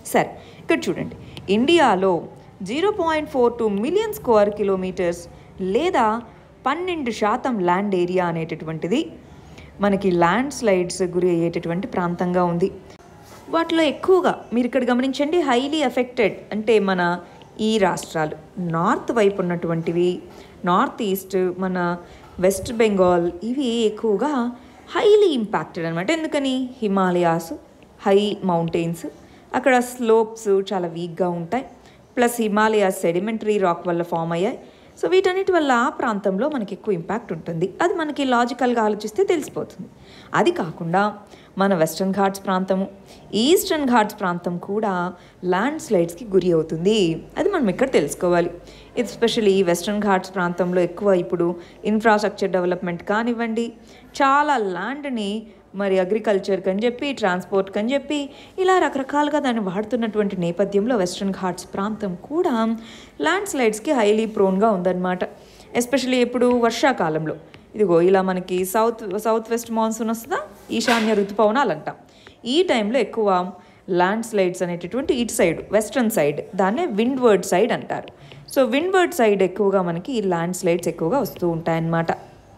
S1: సరే ఇక్కడ చూడండి ఇండియాలో zero point four two million square kilometres లేదా పన్నెండు శాతం ల్యాండ్ ఏరియా అనేటటువంటిది మనకి ల్యాండ్ స్లైడ్స్ గురి అయ్యేటటువంటి ప్రాంతంగా ఉంది వాటిలో ఎక్కువగా మీరు ఇక్కడ గమనించండి హైలీ ఎఫెక్టెడ్ అంటే మన ఈ రాష్ట్రాలు నార్త్ వైపు ఉన్నటువంటివి నార్త్ ఈస్ట్ మన వెస్ట్ బెంగాల్ ఇవి ఎక్కువగా హైలీ ఇంపాక్టెడ్ అనమాట ఎందుకని హిమాలయాస్ హై మౌంటైన్స్ అక్కడ స్లోప్స్ చాలా వీక్గా ఉంటాయి ప్లస్ హిమాలయాస్ సెడిమెంటరీ రాక్ వల్ల ఫామ్ అయ్యాయి సో వీటన్నిటి వల్ల ఆ ప్రాంతంలో మనకి ఎక్కువ ఇంపాక్ట్ ఉంటుంది అది మనకి లాజికల్గా ఆలోచిస్తే తెలిసిపోతుంది అది కాకుండా మన వెస్ట్రన్ ఘాట్స్ ప్రాంతము ఈస్టర్న్ ఘాట్స్ ప్రాంతం కూడా ల్యాండ్ స్లైడ్స్కి గురి అవుతుంది అది మనం ఇక్కడ తెలుసుకోవాలి ఎస్పెషల్లీ వెస్ట్రన్ ఘాట్స్ ప్రాంతంలో ఎక్కువ ఇప్పుడు ఇన్ఫ్రాస్ట్రక్చర్ డెవలప్మెంట్ కానివ్వండి చాలా ల్యాండ్ని మరి అగ్రికల్చర్కి అని చెప్పి ట్రాన్స్పోర్ట్కి అని చెప్పి ఇలా రకరకాలుగా దాన్ని వాడుతున్నటువంటి నేపథ్యంలో వెస్ట్రన్ ఘాట్స్ ప్రాంతం కూడా ల్యాండ్ స్లైడ్స్కి హైలీ ప్రోన్గా ఉందన్నమాట ఎస్పెషల్లీ ఎప్పుడు వర్షాకాలంలో ఇదిగో ఇలా మనకి సౌత్ సౌత్ వెస్ట్ మాన్సూన్ వస్తుందా ఈశాన్య ఋతుపవనాలు అంటాం ఈ టైంలో ఎక్కువ ల్యాండ్ స్లైడ్స్ అనేటటువంటి ఇటు సైడ్ వెస్ట్రన్ సైడ్ దాన్నే విండ్వర్డ్ సైడ్ అంటారు సో విండ్వర్డ్ సైడ్ ఎక్కువగా మనకి ఈ ల్యాండ్ స్లైడ్స్ ఎక్కువగా వస్తూ ఉంటాయన్నమాట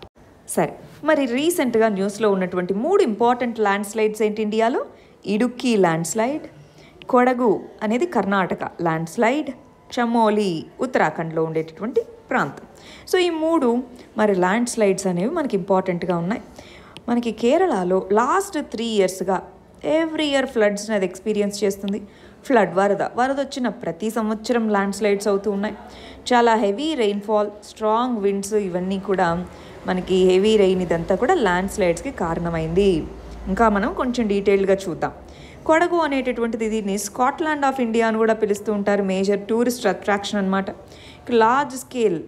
S1: సరే మరి రీసెంట్గా న్యూస్లో ఉన్నటువంటి మూడు ఇంపార్టెంట్ ల్యాండ్ స్లైడ్స్ ఏంటి ఇండియాలో ఇడుక్కి ల్యాండ్ స్లైడ్ కొడగు అనేది కర్ణాటక ల్యాండ్ స్లైడ్ చమోలి ఉత్తరాఖండ్లో ఉండేటటువంటి ప్రాంతం సో ఈ మూడు మరి ల్యాండ్ స్లైడ్స్ అనేవి మనకి ఇంపార్టెంట్గా ఉన్నాయి మనకి కేరళలో లాస్ట్ త్రీ ఇయర్స్గా ఎవ్రీ ఇయర్ ఫ్లడ్స్ అది ఎక్స్పీరియన్స్ చేస్తుంది ఫ్లడ్ వరద వరద వచ్చిన ప్రతి సంవత్సరం ల్యాండ్ స్లైడ్స్ అవుతూ ఉన్నాయి చాలా హెవీ రెయిన్ఫాల్ స్ట్రాంగ్ విండ్స్ ఇవన్నీ కూడా మనకి హెవీ రెయిన్ ఇదంతా కూడా ల్యాండ్ స్లైడ్స్కి కారణమైంది ఇంకా మనం కొంచెం డీటెయిల్గా చూద్దాం కొడగు అనేటటువంటిది దీన్ని స్కాట్లాండ్ ఆఫ్ ఇండియా అని కూడా పిలుస్తూ ఉంటారు మేజర్ టూరిస్ట్ అట్రాక్షన్ అనమాట లార్జ్ స్కేల్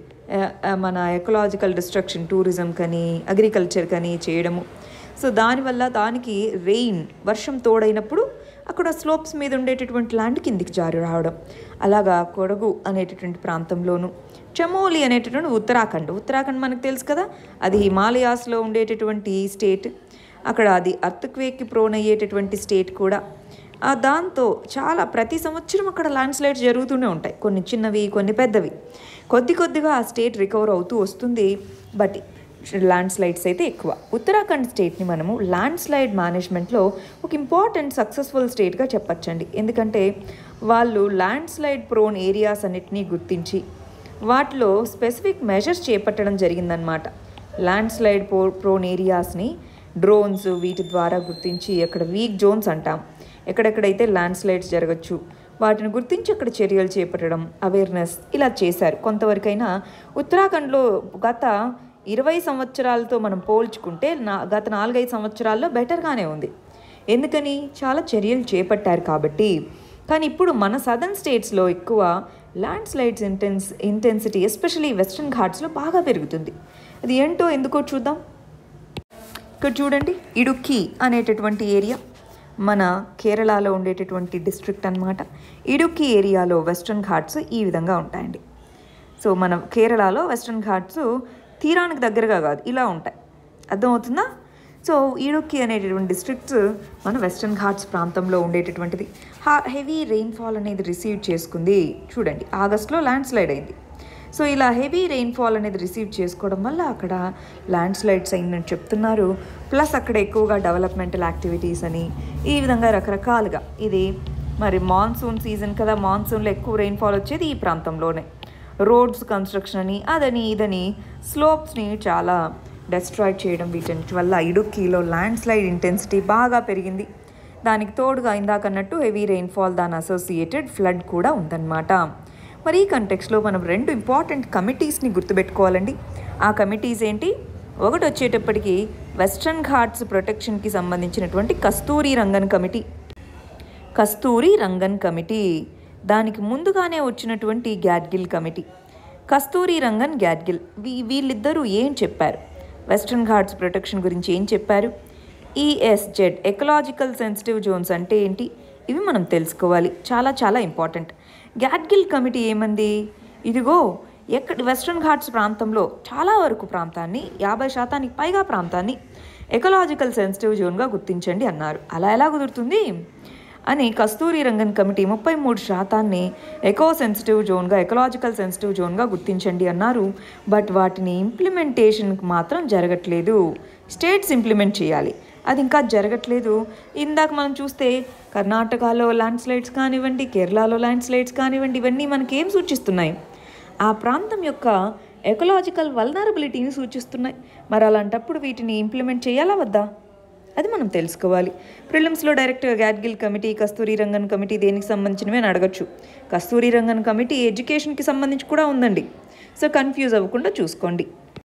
S1: మన ఎకలాజికల్ డిస్ట్రక్షన్ టూరిజం కానీ అగ్రికల్చర్ కానీ చేయడము సో దానివల్ల దానికి రెయిన్ వర్షం తోడైనప్పుడు అక్కడ స్లోప్స్ మీద ఉండేటటువంటి ల్యాండ్ కిందికి జారి రావడం అలాగా కొడగు అనేటటువంటి ప్రాంతంలోను చమోలి అనేటటువంటి ఉత్తరాఖండ్ ఉత్తరాఖండ్ మనకు తెలుసు కదా అది హిమాలయాస్లో ఉండేటటువంటి స్టేట్ అక్కడ అది అర్త్క్వేక్కి ప్రోన్ అయ్యేటటువంటి స్టేట్ కూడా ఆ దాంతో చాలా ప్రతి సంవత్సరం అక్కడ ల్యాండ్ స్లైడ్స్ జరుగుతూనే ఉంటాయి కొన్ని చిన్నవి కొన్ని పెద్దవి కొద్ది కొద్దిగా ఆ స్టేట్ రికవర్ అవుతూ వస్తుంది బట్ ల్యాండ్ స్లైడ్స్ అయితే ఎక్కువ ఉత్తరాఖండ్ స్టేట్ని మనము ల్యాండ్ స్లైడ్ మేనేజ్మెంట్లో ఒక ఇంపార్టెంట్ సక్సెస్ఫుల్ స్టేట్గా చెప్పచ్చండి ఎందుకంటే వాళ్ళు ల్యాండ్ స్లైడ్ ప్రోన్ ఏరియాస్ అన్నిటినీ గుర్తించి వాటిలో స్పెసిఫిక్ మెజర్స్ చేపట్టడం జరిగిందనమాట ల్యాండ్ స్లైడ్ ప్రో ప్రోన్ ఏరియాస్ని డ్రోన్స్ వీటి ద్వారా గుర్తించి అక్కడ వీక్ జోన్స్ అంటాం ఎక్కడెక్కడైతే ల్యాండ్ స్లైడ్స్ జరగచ్చు వాటిని గుర్తించి అక్కడ చర్యలు చేపట్టడం అవేర్నెస్ ఇలా చేశారు కొంతవరకైనా ఉత్తరాఖండ్లో గత ఇరవై సంవత్సరాలతో మనం పోల్చుకుంటే నా గత నాలుగైదు సంవత్సరాల్లో బెటర్గానే ఉంది ఎందుకని చాలా చర్యలు చేపట్టారు కాబట్టి కానీ ఇప్పుడు మన సదర్న్ స్టేట్స్లో ఎక్కువ landslides intense intensity especially western ఘాట్స్లో బాగా పెరుగుతుంది అది ఏంటో ఎందుకో చూద్దాం ఇక్కడ చూడండి ఇడుక్కి అనేటటువంటి ఏరియా మన కేరళలో ఉండేటటువంటి డిస్ట్రిక్ట్ అన్నమాట ఇడుక్కి ఏరియాలో వెస్ట్రన్ ఘాట్స్ ఈ విధంగా ఉంటాయండి సో మన కేరళలో వెస్ట్రన్ ఘాట్స్ తీరానికి దగ్గరగా కాదు ఇలా ఉంటాయి అర్థమవుతుందా సో ఈడుక్కి అనేటటువంటి డిస్ట్రిక్ట్స్ మన వెస్ట్రన్ ఘాట్స్ ప్రాంతంలో ఉండేటటువంటిది హెవీ రెయిన్ఫాల్ అనేది రిసీవ్ చేసుకుంది చూడండి ఆగస్ట్లో ల్యాండ్ స్లైడ్ అయింది సో ఇలా హెవీ రెయిన్ఫాల్ అనేది రిసీవ్ చేసుకోవడం వల్ల అక్కడ ల్యాండ్ స్లైడ్స్ అయిందని చెప్తున్నారు ప్లస్ అక్కడ ఎక్కువగా డెవలప్మెంటల్ యాక్టివిటీస్ అని ఈ విధంగా రకరకాలుగా ఇది మరి మాన్సూన్ సీజన్ కదా మాన్సూన్లో ఎక్కువ రెయిన్ఫాల్ వచ్చేది ఈ ప్రాంతంలోనే రోడ్స్ కన్స్ట్రక్షన్ అని అదని ఇదని స్లోప్స్ని చాలా డెస్ట్రాయ్ చేయడం వీటి వల్ల ఇడుక్కిలో ల్యాండ్ స్లైడ్ ఇంటెన్సిటీ బాగా పెరిగింది దానికి తోడుగా ఇందాక అన్నట్టు హెవీ రెయిన్ఫాల్ దాని అసోసియేటెడ్ ఫ్లడ్ కూడా ఉందన్నమాట మరి ఈ కంటెక్స్లో మనం రెండు ఇంపార్టెంట్ కమిటీస్ని గుర్తుపెట్టుకోవాలండి ఆ కమిటీస్ ఏంటి ఒకటి వచ్చేటప్పటికి వెస్ట్రన్ ఘాట్స్ ప్రొటెక్షన్కి సంబంధించినటువంటి Kasturirangan committee Kasturirangan committee దానికి ముందుగానే వచ్చినటువంటి గ్యాడ్గిల్ కమిటీ కస్తూరి రంగన్ గ్యాడ్గిల్ వీ వీళ్ళిద్దరూ ఏం చెప్పారు వెస్ట్రన్ ఘాట్స్ ప్రొటెక్షన్ గురించి ఏం చెప్పారు ఈఎస్జెడ్ ఎకలాజికల్ సెన్సిటివ్ జోన్స్ అంటే ఏంటి ఇవి మనం తెలుసుకోవాలి చాలా చాలా ఇంపార్టెంట్ గ్యాడ్గిల్ కమిటీ ఏమంది ఇదిగో ఎక్కడ వెస్ట్రన్ ఘాట్స్ ప్రాంతంలో చాలా వరకు ప్రాంతాన్ని యాభై శాతానికి పైగా ప్రాంతాన్ని ఎకలాజికల్ సెన్సిటివ్ జోన్గా గుర్తించండి అన్నారు అలా ఎలా కుదురుతుంది అని కస్తూరి రంగన్ కమిటీ ముప్పై మూడు శాతాన్ని ఎకో సెన్సిటివ్ జోన్గా ఎకలాజికల్ సెన్సిటివ్ జోన్గా గుర్తించండి అన్నారు బట్ వాటిని ఇంప్లిమెంటేషన్కి మాత్రం జరగట్లేదు స్టేట్స్ ఇంప్లిమెంట్ చేయాలి అది ఇంకా జరగట్లేదు ఇందాక మనం చూస్తే కర్ణాటకలో ల్యాండ్ స్లైడ్స్ కానివ్వండి కేరళలో ల్యాండ్ స్లైడ్స్ కానివ్వండి ఇవన్నీ మనకి ఏం సూచిస్తున్నాయి ఆ ప్రాంతం యొక్క ఎకలాజికల్ వల్నరబిలిటీని సూచిస్తున్నాయి మరి అలాంటప్పుడు వీటిని ఇంప్లిమెంట్ చేయాలా వద్దా అది మనం తెలుసుకోవాలి ప్రిలిమ్స్లో డైరెక్ట్గా Gadgil committee Kasturirangan committee దేనికి సంబంధించినవి అని అడగచ్చు కస్తూరి రంగన్ కమిటీ ఎడ్యుకేషన్కి సంబంధించి కూడా ఉందండి సో కన్ఫ్యూజ్ అవ్వకుండా చూసుకోండి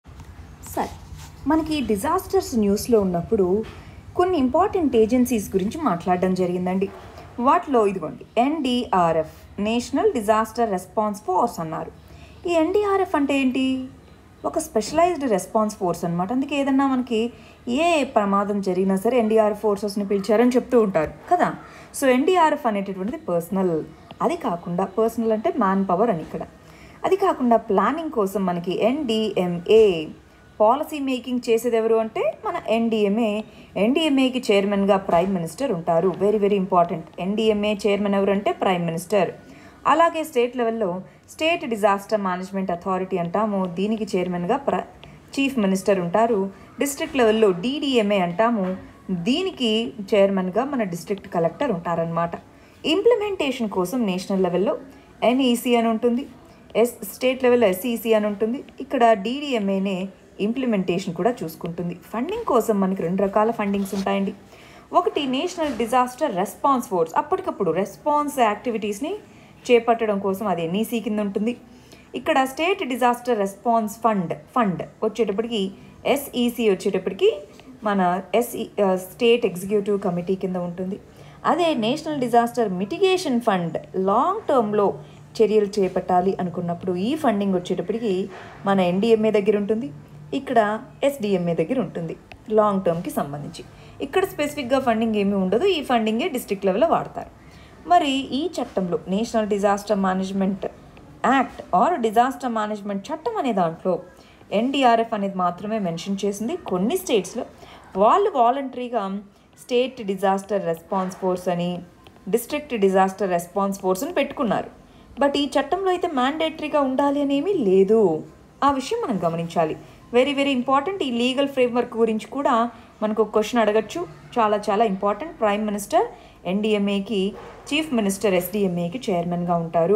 S1: సరే మనకి డిజాస్టర్స్ న్యూస్లో ఉన్నప్పుడు కొన్ని ఇంపార్టెంట్ ఏజెన్సీస్ గురించి మాట్లాడడం జరిగిందండి వాటిలో ఇదిగోండి NDRF National disaster Response Force అన్నారు ఈ ఎన్డీఆర్ఎఫ్ అంటే ఏంటి ఒక స్పెషలైజ్డ్ రెస్పాన్స్ ఫోర్స్ అనమాట అందుకే ఏదన్నా మనకి ఏ ప్రమాదం జరిగినా సరే ఎన్డీఆర్ఎఫ్ ఫోర్సెస్ని పిలిచారని చెప్తూ ఉంటారు కదా సో ఎన్డీఆర్ఎఫ్ అనేటటువంటిది పర్సనల్ అది కాకుండా పర్సనల్ అంటే మ్యాన్ పవర్ అని ఇక్కడ అది కాకుండా ప్లానింగ్ కోసం మనకి ఎన్డిఎంఏ పాలసీ మేకింగ్ చేసేది ఎవరు అంటే మన ఎన్డిఎంఏ ఎన్డిఎంఏకి చైర్మన్గా ప్రైమ్ మినిస్టర్ ఉంటారు very very important NDMA chairman ఎవరు అంటే ప్రైమ్ మినిస్టర్ అలాగే స్టేట్ లెవెల్లో స్టేట్ డిజాస్టర్ మేనేజ్మెంట్ అథారిటీ అంటాము దీనికి చైర్మన్గా ప్ర చీఫ్ మినిస్టర్ ఉంటారు డిస్ట్రిక్ట్ లెవెల్లో డీడీఎంఏ అంటాము దీనికి చైర్మన్గా మన డిస్ట్రిక్ట్ కలెక్టర్ ఉంటారనమాట ఇంప్లిమెంటేషన్ కోసం నేషనల్ లెవెల్లో ఎన్ఈసి అని ఉంటుంది ఎస్ స్టేట్ లెవెల్లో ఎస్ఈసి అని ఉంటుంది ఇక్కడ డీడీఎంఏనే ఇంప్లిమెంటేషన్ కూడా చూసుకుంటుంది ఫండింగ్ కోసం మనకి రెండు రకాల ఫండింగ్స్ ఉంటాయండి ఒకటి నేషనల్ డిజాస్టర్ రెస్పాన్స్ ఫోర్స్ అప్పటికప్పుడు రెస్పాన్స్ యాక్టివిటీస్ని చేపట్టడం కోసం అది ఎన్ఈసి కింద ఉంటుంది ఇక్కడ State disaster response Fund fund వచ్చేటప్పటికి ఎస్ఈసి వచ్చేటప్పటికి మన ఎస్ఈ స్టేట్ ఎగ్జిక్యూటివ్ కమిటీ కింద ఉంటుంది అదే National Disaster Mitigation Fund long టర్మ్లో చర్యలు చేపట్టాలి అనుకున్నప్పుడు ఈ ఫండింగ్ వచ్చేటప్పటికి మన ఎన్డిఎంఏ దగ్గర ఉంటుంది ఇక్కడ ఎస్డిఎంఏ దగ్గర ఉంటుంది లాంగ్ టర్మ్కి సంబంధించి ఇక్కడ స్పెసిఫిక్గా ఫండింగ్ ఏమీ ఉండదు ఈ ఫండింగే డిస్ట్రిక్ట్ లెవెల్లో వాడతారు మరి ఈ చట్టంలో National Disaster Management Act or disaster management చట్టం అనే దాంట్లో ఎన్డీఆర్ఎఫ్ అనేది మాత్రమే మెన్షన్ చేసింది కొన్ని స్టేట్స్లో వాళ్ళు వాలంటరీగా స్టేట్ డిజాస్టర్ రెస్పాన్స్ ఫోర్స్ అని డిస్ట్రిక్ట్ డిజాస్టర్ రెస్పాన్స్ ఫోర్స్ అని పెట్టుకున్నారు బట్ ఈ చట్టంలో అయితే మ్యాండేటరీగా ఉండాలి అనేమీ లేదు ఆ విషయం మనం గమనించాలి వెరీ వెరీ ఇంపార్టెంట్ ఈ లీగల్ ఫ్రేమ్వర్క్ గురించి కూడా మనకు ఒక క్వశ్చన్ అడగచ్చు చాలా చాలా ఇంపార్టెంట్ ప్రైమ్ మినిస్టర్ ఎన్డీఎంఏకి చీఫ్ మినిస్టర్ ఎస్డిఎంఏకి చైర్మన్గా ఉంటారు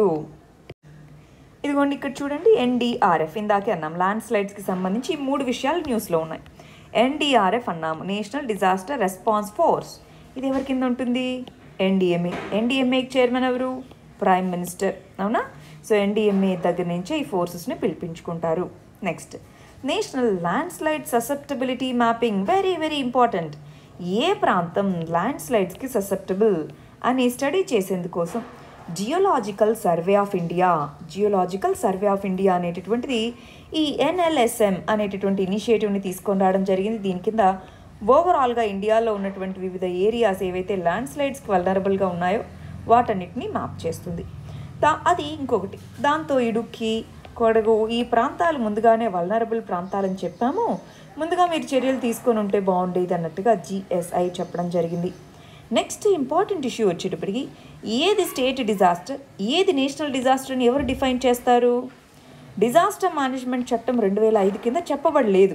S1: ఇదిగోండి ఇక్కడ చూడండి ఎన్డీఆర్ఎఫ్ ఇందాకే అన్నాం ల్యాండ్ స్లైడ్స్కి సంబంధించి ఈ మూడు విషయాలు న్యూస్లో ఉన్నాయి ఎన్డీఆర్ఎఫ్ అన్నాము నేషనల్ డిజాస్టర్ రెస్పాన్స్ ఫోర్స్ ఇది ఎవరి కింద ఉంటుంది ఎన్డీఎంఏ ఎన్డీఎంఏకి చైర్మన్ ఎవరు ప్రైమ్ మినిస్టర్ అవునా సో ఎన్డీఎంఏ దగ్గర నుంచే ఈ ఫోర్సెస్ని పిలిపించుకుంటారు next National Landslide Susceptibility Mapping very very important ఏ ప్రాంతం ల్యాండ్ స్లైడ్స్కి ససెప్టబుల్ అని స్టడీ చేసేందుకోసం Geological survey of India Geological survey of India అనేటటువంటిది ఈ ఎన్ఎల్ఎస్ఎం అనేటటువంటి ఇనిషియేటివ్ని తీసుకొని రావడం జరిగింది దీని కింద ఓవరాల్గా ఇండియాలో ఉన్నటువంటి వివిధ ఏరియాస్ ఏవైతే ల్యాండ్ స్లైడ్స్కి వల్నరబుల్గా ఉన్నాయో వాటన్నిటిని మ్యాప్ చేస్తుంది దా అది ఇంకొకటి దాంతో ఇడుక్కి కొడగు ఈ ప్రాంతాలు ముందుగానే వల్నరబుల్ ప్రాంతాలని చెప్పాము ముందుగా మీరు చర్యలు తీసుకొని ఉంటే బాగుండేది అన్నట్టుగా జిఎస్ఐ చెప్పడం జరిగింది నెక్స్ట్ ఇంపార్టెంట్ ఇష్యూ వచ్చేటప్పటికి ఏది స్టేట్ డిజాస్టర్ ఏది నేషనల్ డిజాస్టర్ అని ఎవరు డిఫైన్ చేస్తారు డిజాస్టర్ మేనేజ్మెంట్ చట్టం రెండు వేల ఐదు కింద చెప్పబడలేదు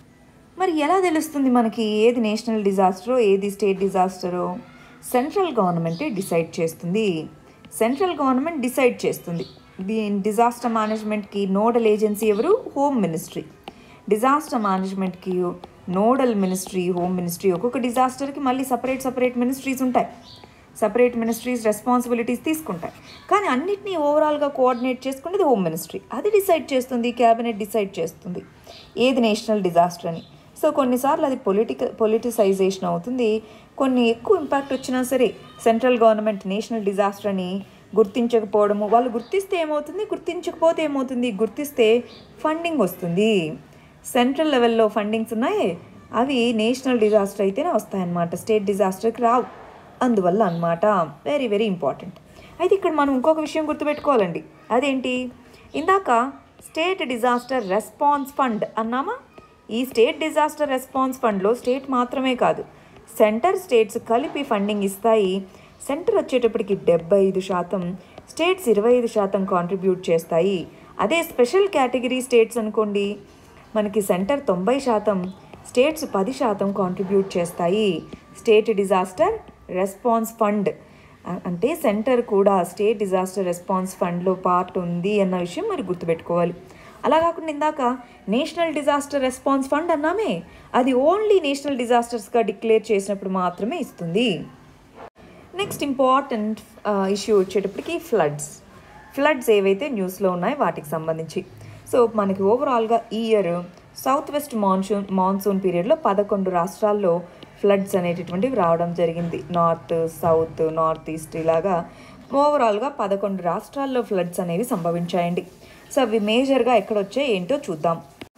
S1: మరి ఎలా తెలుస్తుంది మనకి ఏది నేషనల్ డిజాస్టరో ఏది స్టేట్ డిజాస్టరో సెంట్రల్ గవర్నమెంటే డిసైడ్ చేస్తుంది సెంట్రల్ గవర్నమెంట్ డిసైడ్ చేస్తుంది దీని డిజాస్టర్ మేనేజ్మెంట్కి నోడల్ ఏజెన్సీ ఎవరు హోమ్ మినిస్ట్రీ డిజాస్టర్ మేనేజ్మెంట్కి నోడల్ మినిస్ట్రీ హోమ్ మినిస్ట్రీ ఒక్కొక్క డిజాస్టర్కి మళ్ళీ సపరేట్ సపరేట్ మినిస్ట్రీస్ ఉంటాయి సపరేట్ మినిస్ట్రీస్ రెస్పాన్సిబిలిటీస్ తీసుకుంటాయి కానీ అన్నిటినీ ఓవరాల్గా కోఆర్డినేట్ చేసుకునేది హోమ్ మినిస్ట్రీ అది డిసైడ్ చేస్తుంది క్యాబినెట్ డిసైడ్ చేస్తుంది ఏది నేషనల్ డిజాస్టర్ అని సో కొన్నిసార్లు అది పొలిటికల్ పొలిటిసైజేషన్ అవుతుంది కొన్ని ఎక్కువ ఇంపాక్ట్ వచ్చినా సరే సెంట్రల్ గవర్నమెంట్ నేషనల్ డిజాస్టర్ అని గుర్తించకపోవడము వాళ్ళు గుర్తిస్తే ఏమవుతుంది గుర్తించకపోతే ఏమవుతుంది గుర్తిస్తే ఫండింగ్ వస్తుంది సెంట్రల్ లెవెల్లో ఫండింగ్స్ ఉన్నాయి అవి నేషనల్ డిజాస్టర్ అయితేనే వస్తాయన్నమాట స్టేట్ డిజాస్టర్కి రావు అందువల్ల అన్నమాట వెరీ వెరీ ఇంపార్టెంట్ అయితే ఇక్కడ మనం ఇంకొక విషయం గుర్తుపెట్టుకోవాలండి అదేంటి ఇందాక స్టేట్ డిజాస్టర్ రెస్పాన్స్ ఫండ్ అన్నామా ఈ స్టేట్ డిజాస్టర్ రెస్పాన్స్ ఫండ్లో స్టేట్ మాత్రమే కాదు సెంటర్ స్టేట్స్ కలిపి ఫండింగ్ ఇస్తాయి సెంటర్ వచ్చేటప్పటికి డెబ్బై ఐదు శాతం స్టేట్స్ ఇరవై ఐదు శాతం కాంట్రిబ్యూట్ చేస్తాయి అదే స్పెషల్ కేటగిరీ స్టేట్స్ అనుకోండి మనకి సెంటర్ తొంభై శాతం స్టేట్స్ పది శాతం కాంట్రిబ్యూట్ చేస్తాయి స్టేట్ డిజాస్టర్ రెస్పాన్స్ ఫండ్ అ- అంటే సెంటర్ కూడా స్టేట్ డిజాస్టర్ రెస్పాన్స్ ఫండ్లో పార్ట్ ఉంది అన్న విషయం మరి గుర్తుపెట్టుకోవాలి అలా కాకుండా ఇందాక నేషనల్ డిజాస్టర్ రెస్పాన్స్ ఫండ్ అన్నామే అది ఓన్లీ నేషనల్ డిజాస్టర్స్గా డిక్లేర్ చేసినప్పుడు మాత్రమే ఇస్తుంది నెక్స్ట్ ఇంపార్టెంట్ ఇష్యూ వచ్చేటప్పటికి ఫ్లడ్స్ ఫ్లడ్స్ ఏవైతే న్యూస్లో ఉన్నాయో వాటికి సంబంధించి సో మనకి ఓవరాల్గా ఈ year south west monsoon monsoon పీరియడ్లో పదకొండు రాష్ట్రాల్లో ఫ్లడ్స్ అనేటటువంటివి రావడం జరిగింది నార్త్ సౌత్ నార్త్ ఈస్ట్ ఇలాగా ఓవరాల్గా పదకొండు రాష్ట్రాల్లో ఫ్లడ్స్ అనేవి సంభవించాయండి సో అవి మేజర్గా ఎక్కడొచ్చాయి ఏంటో చూద్దాం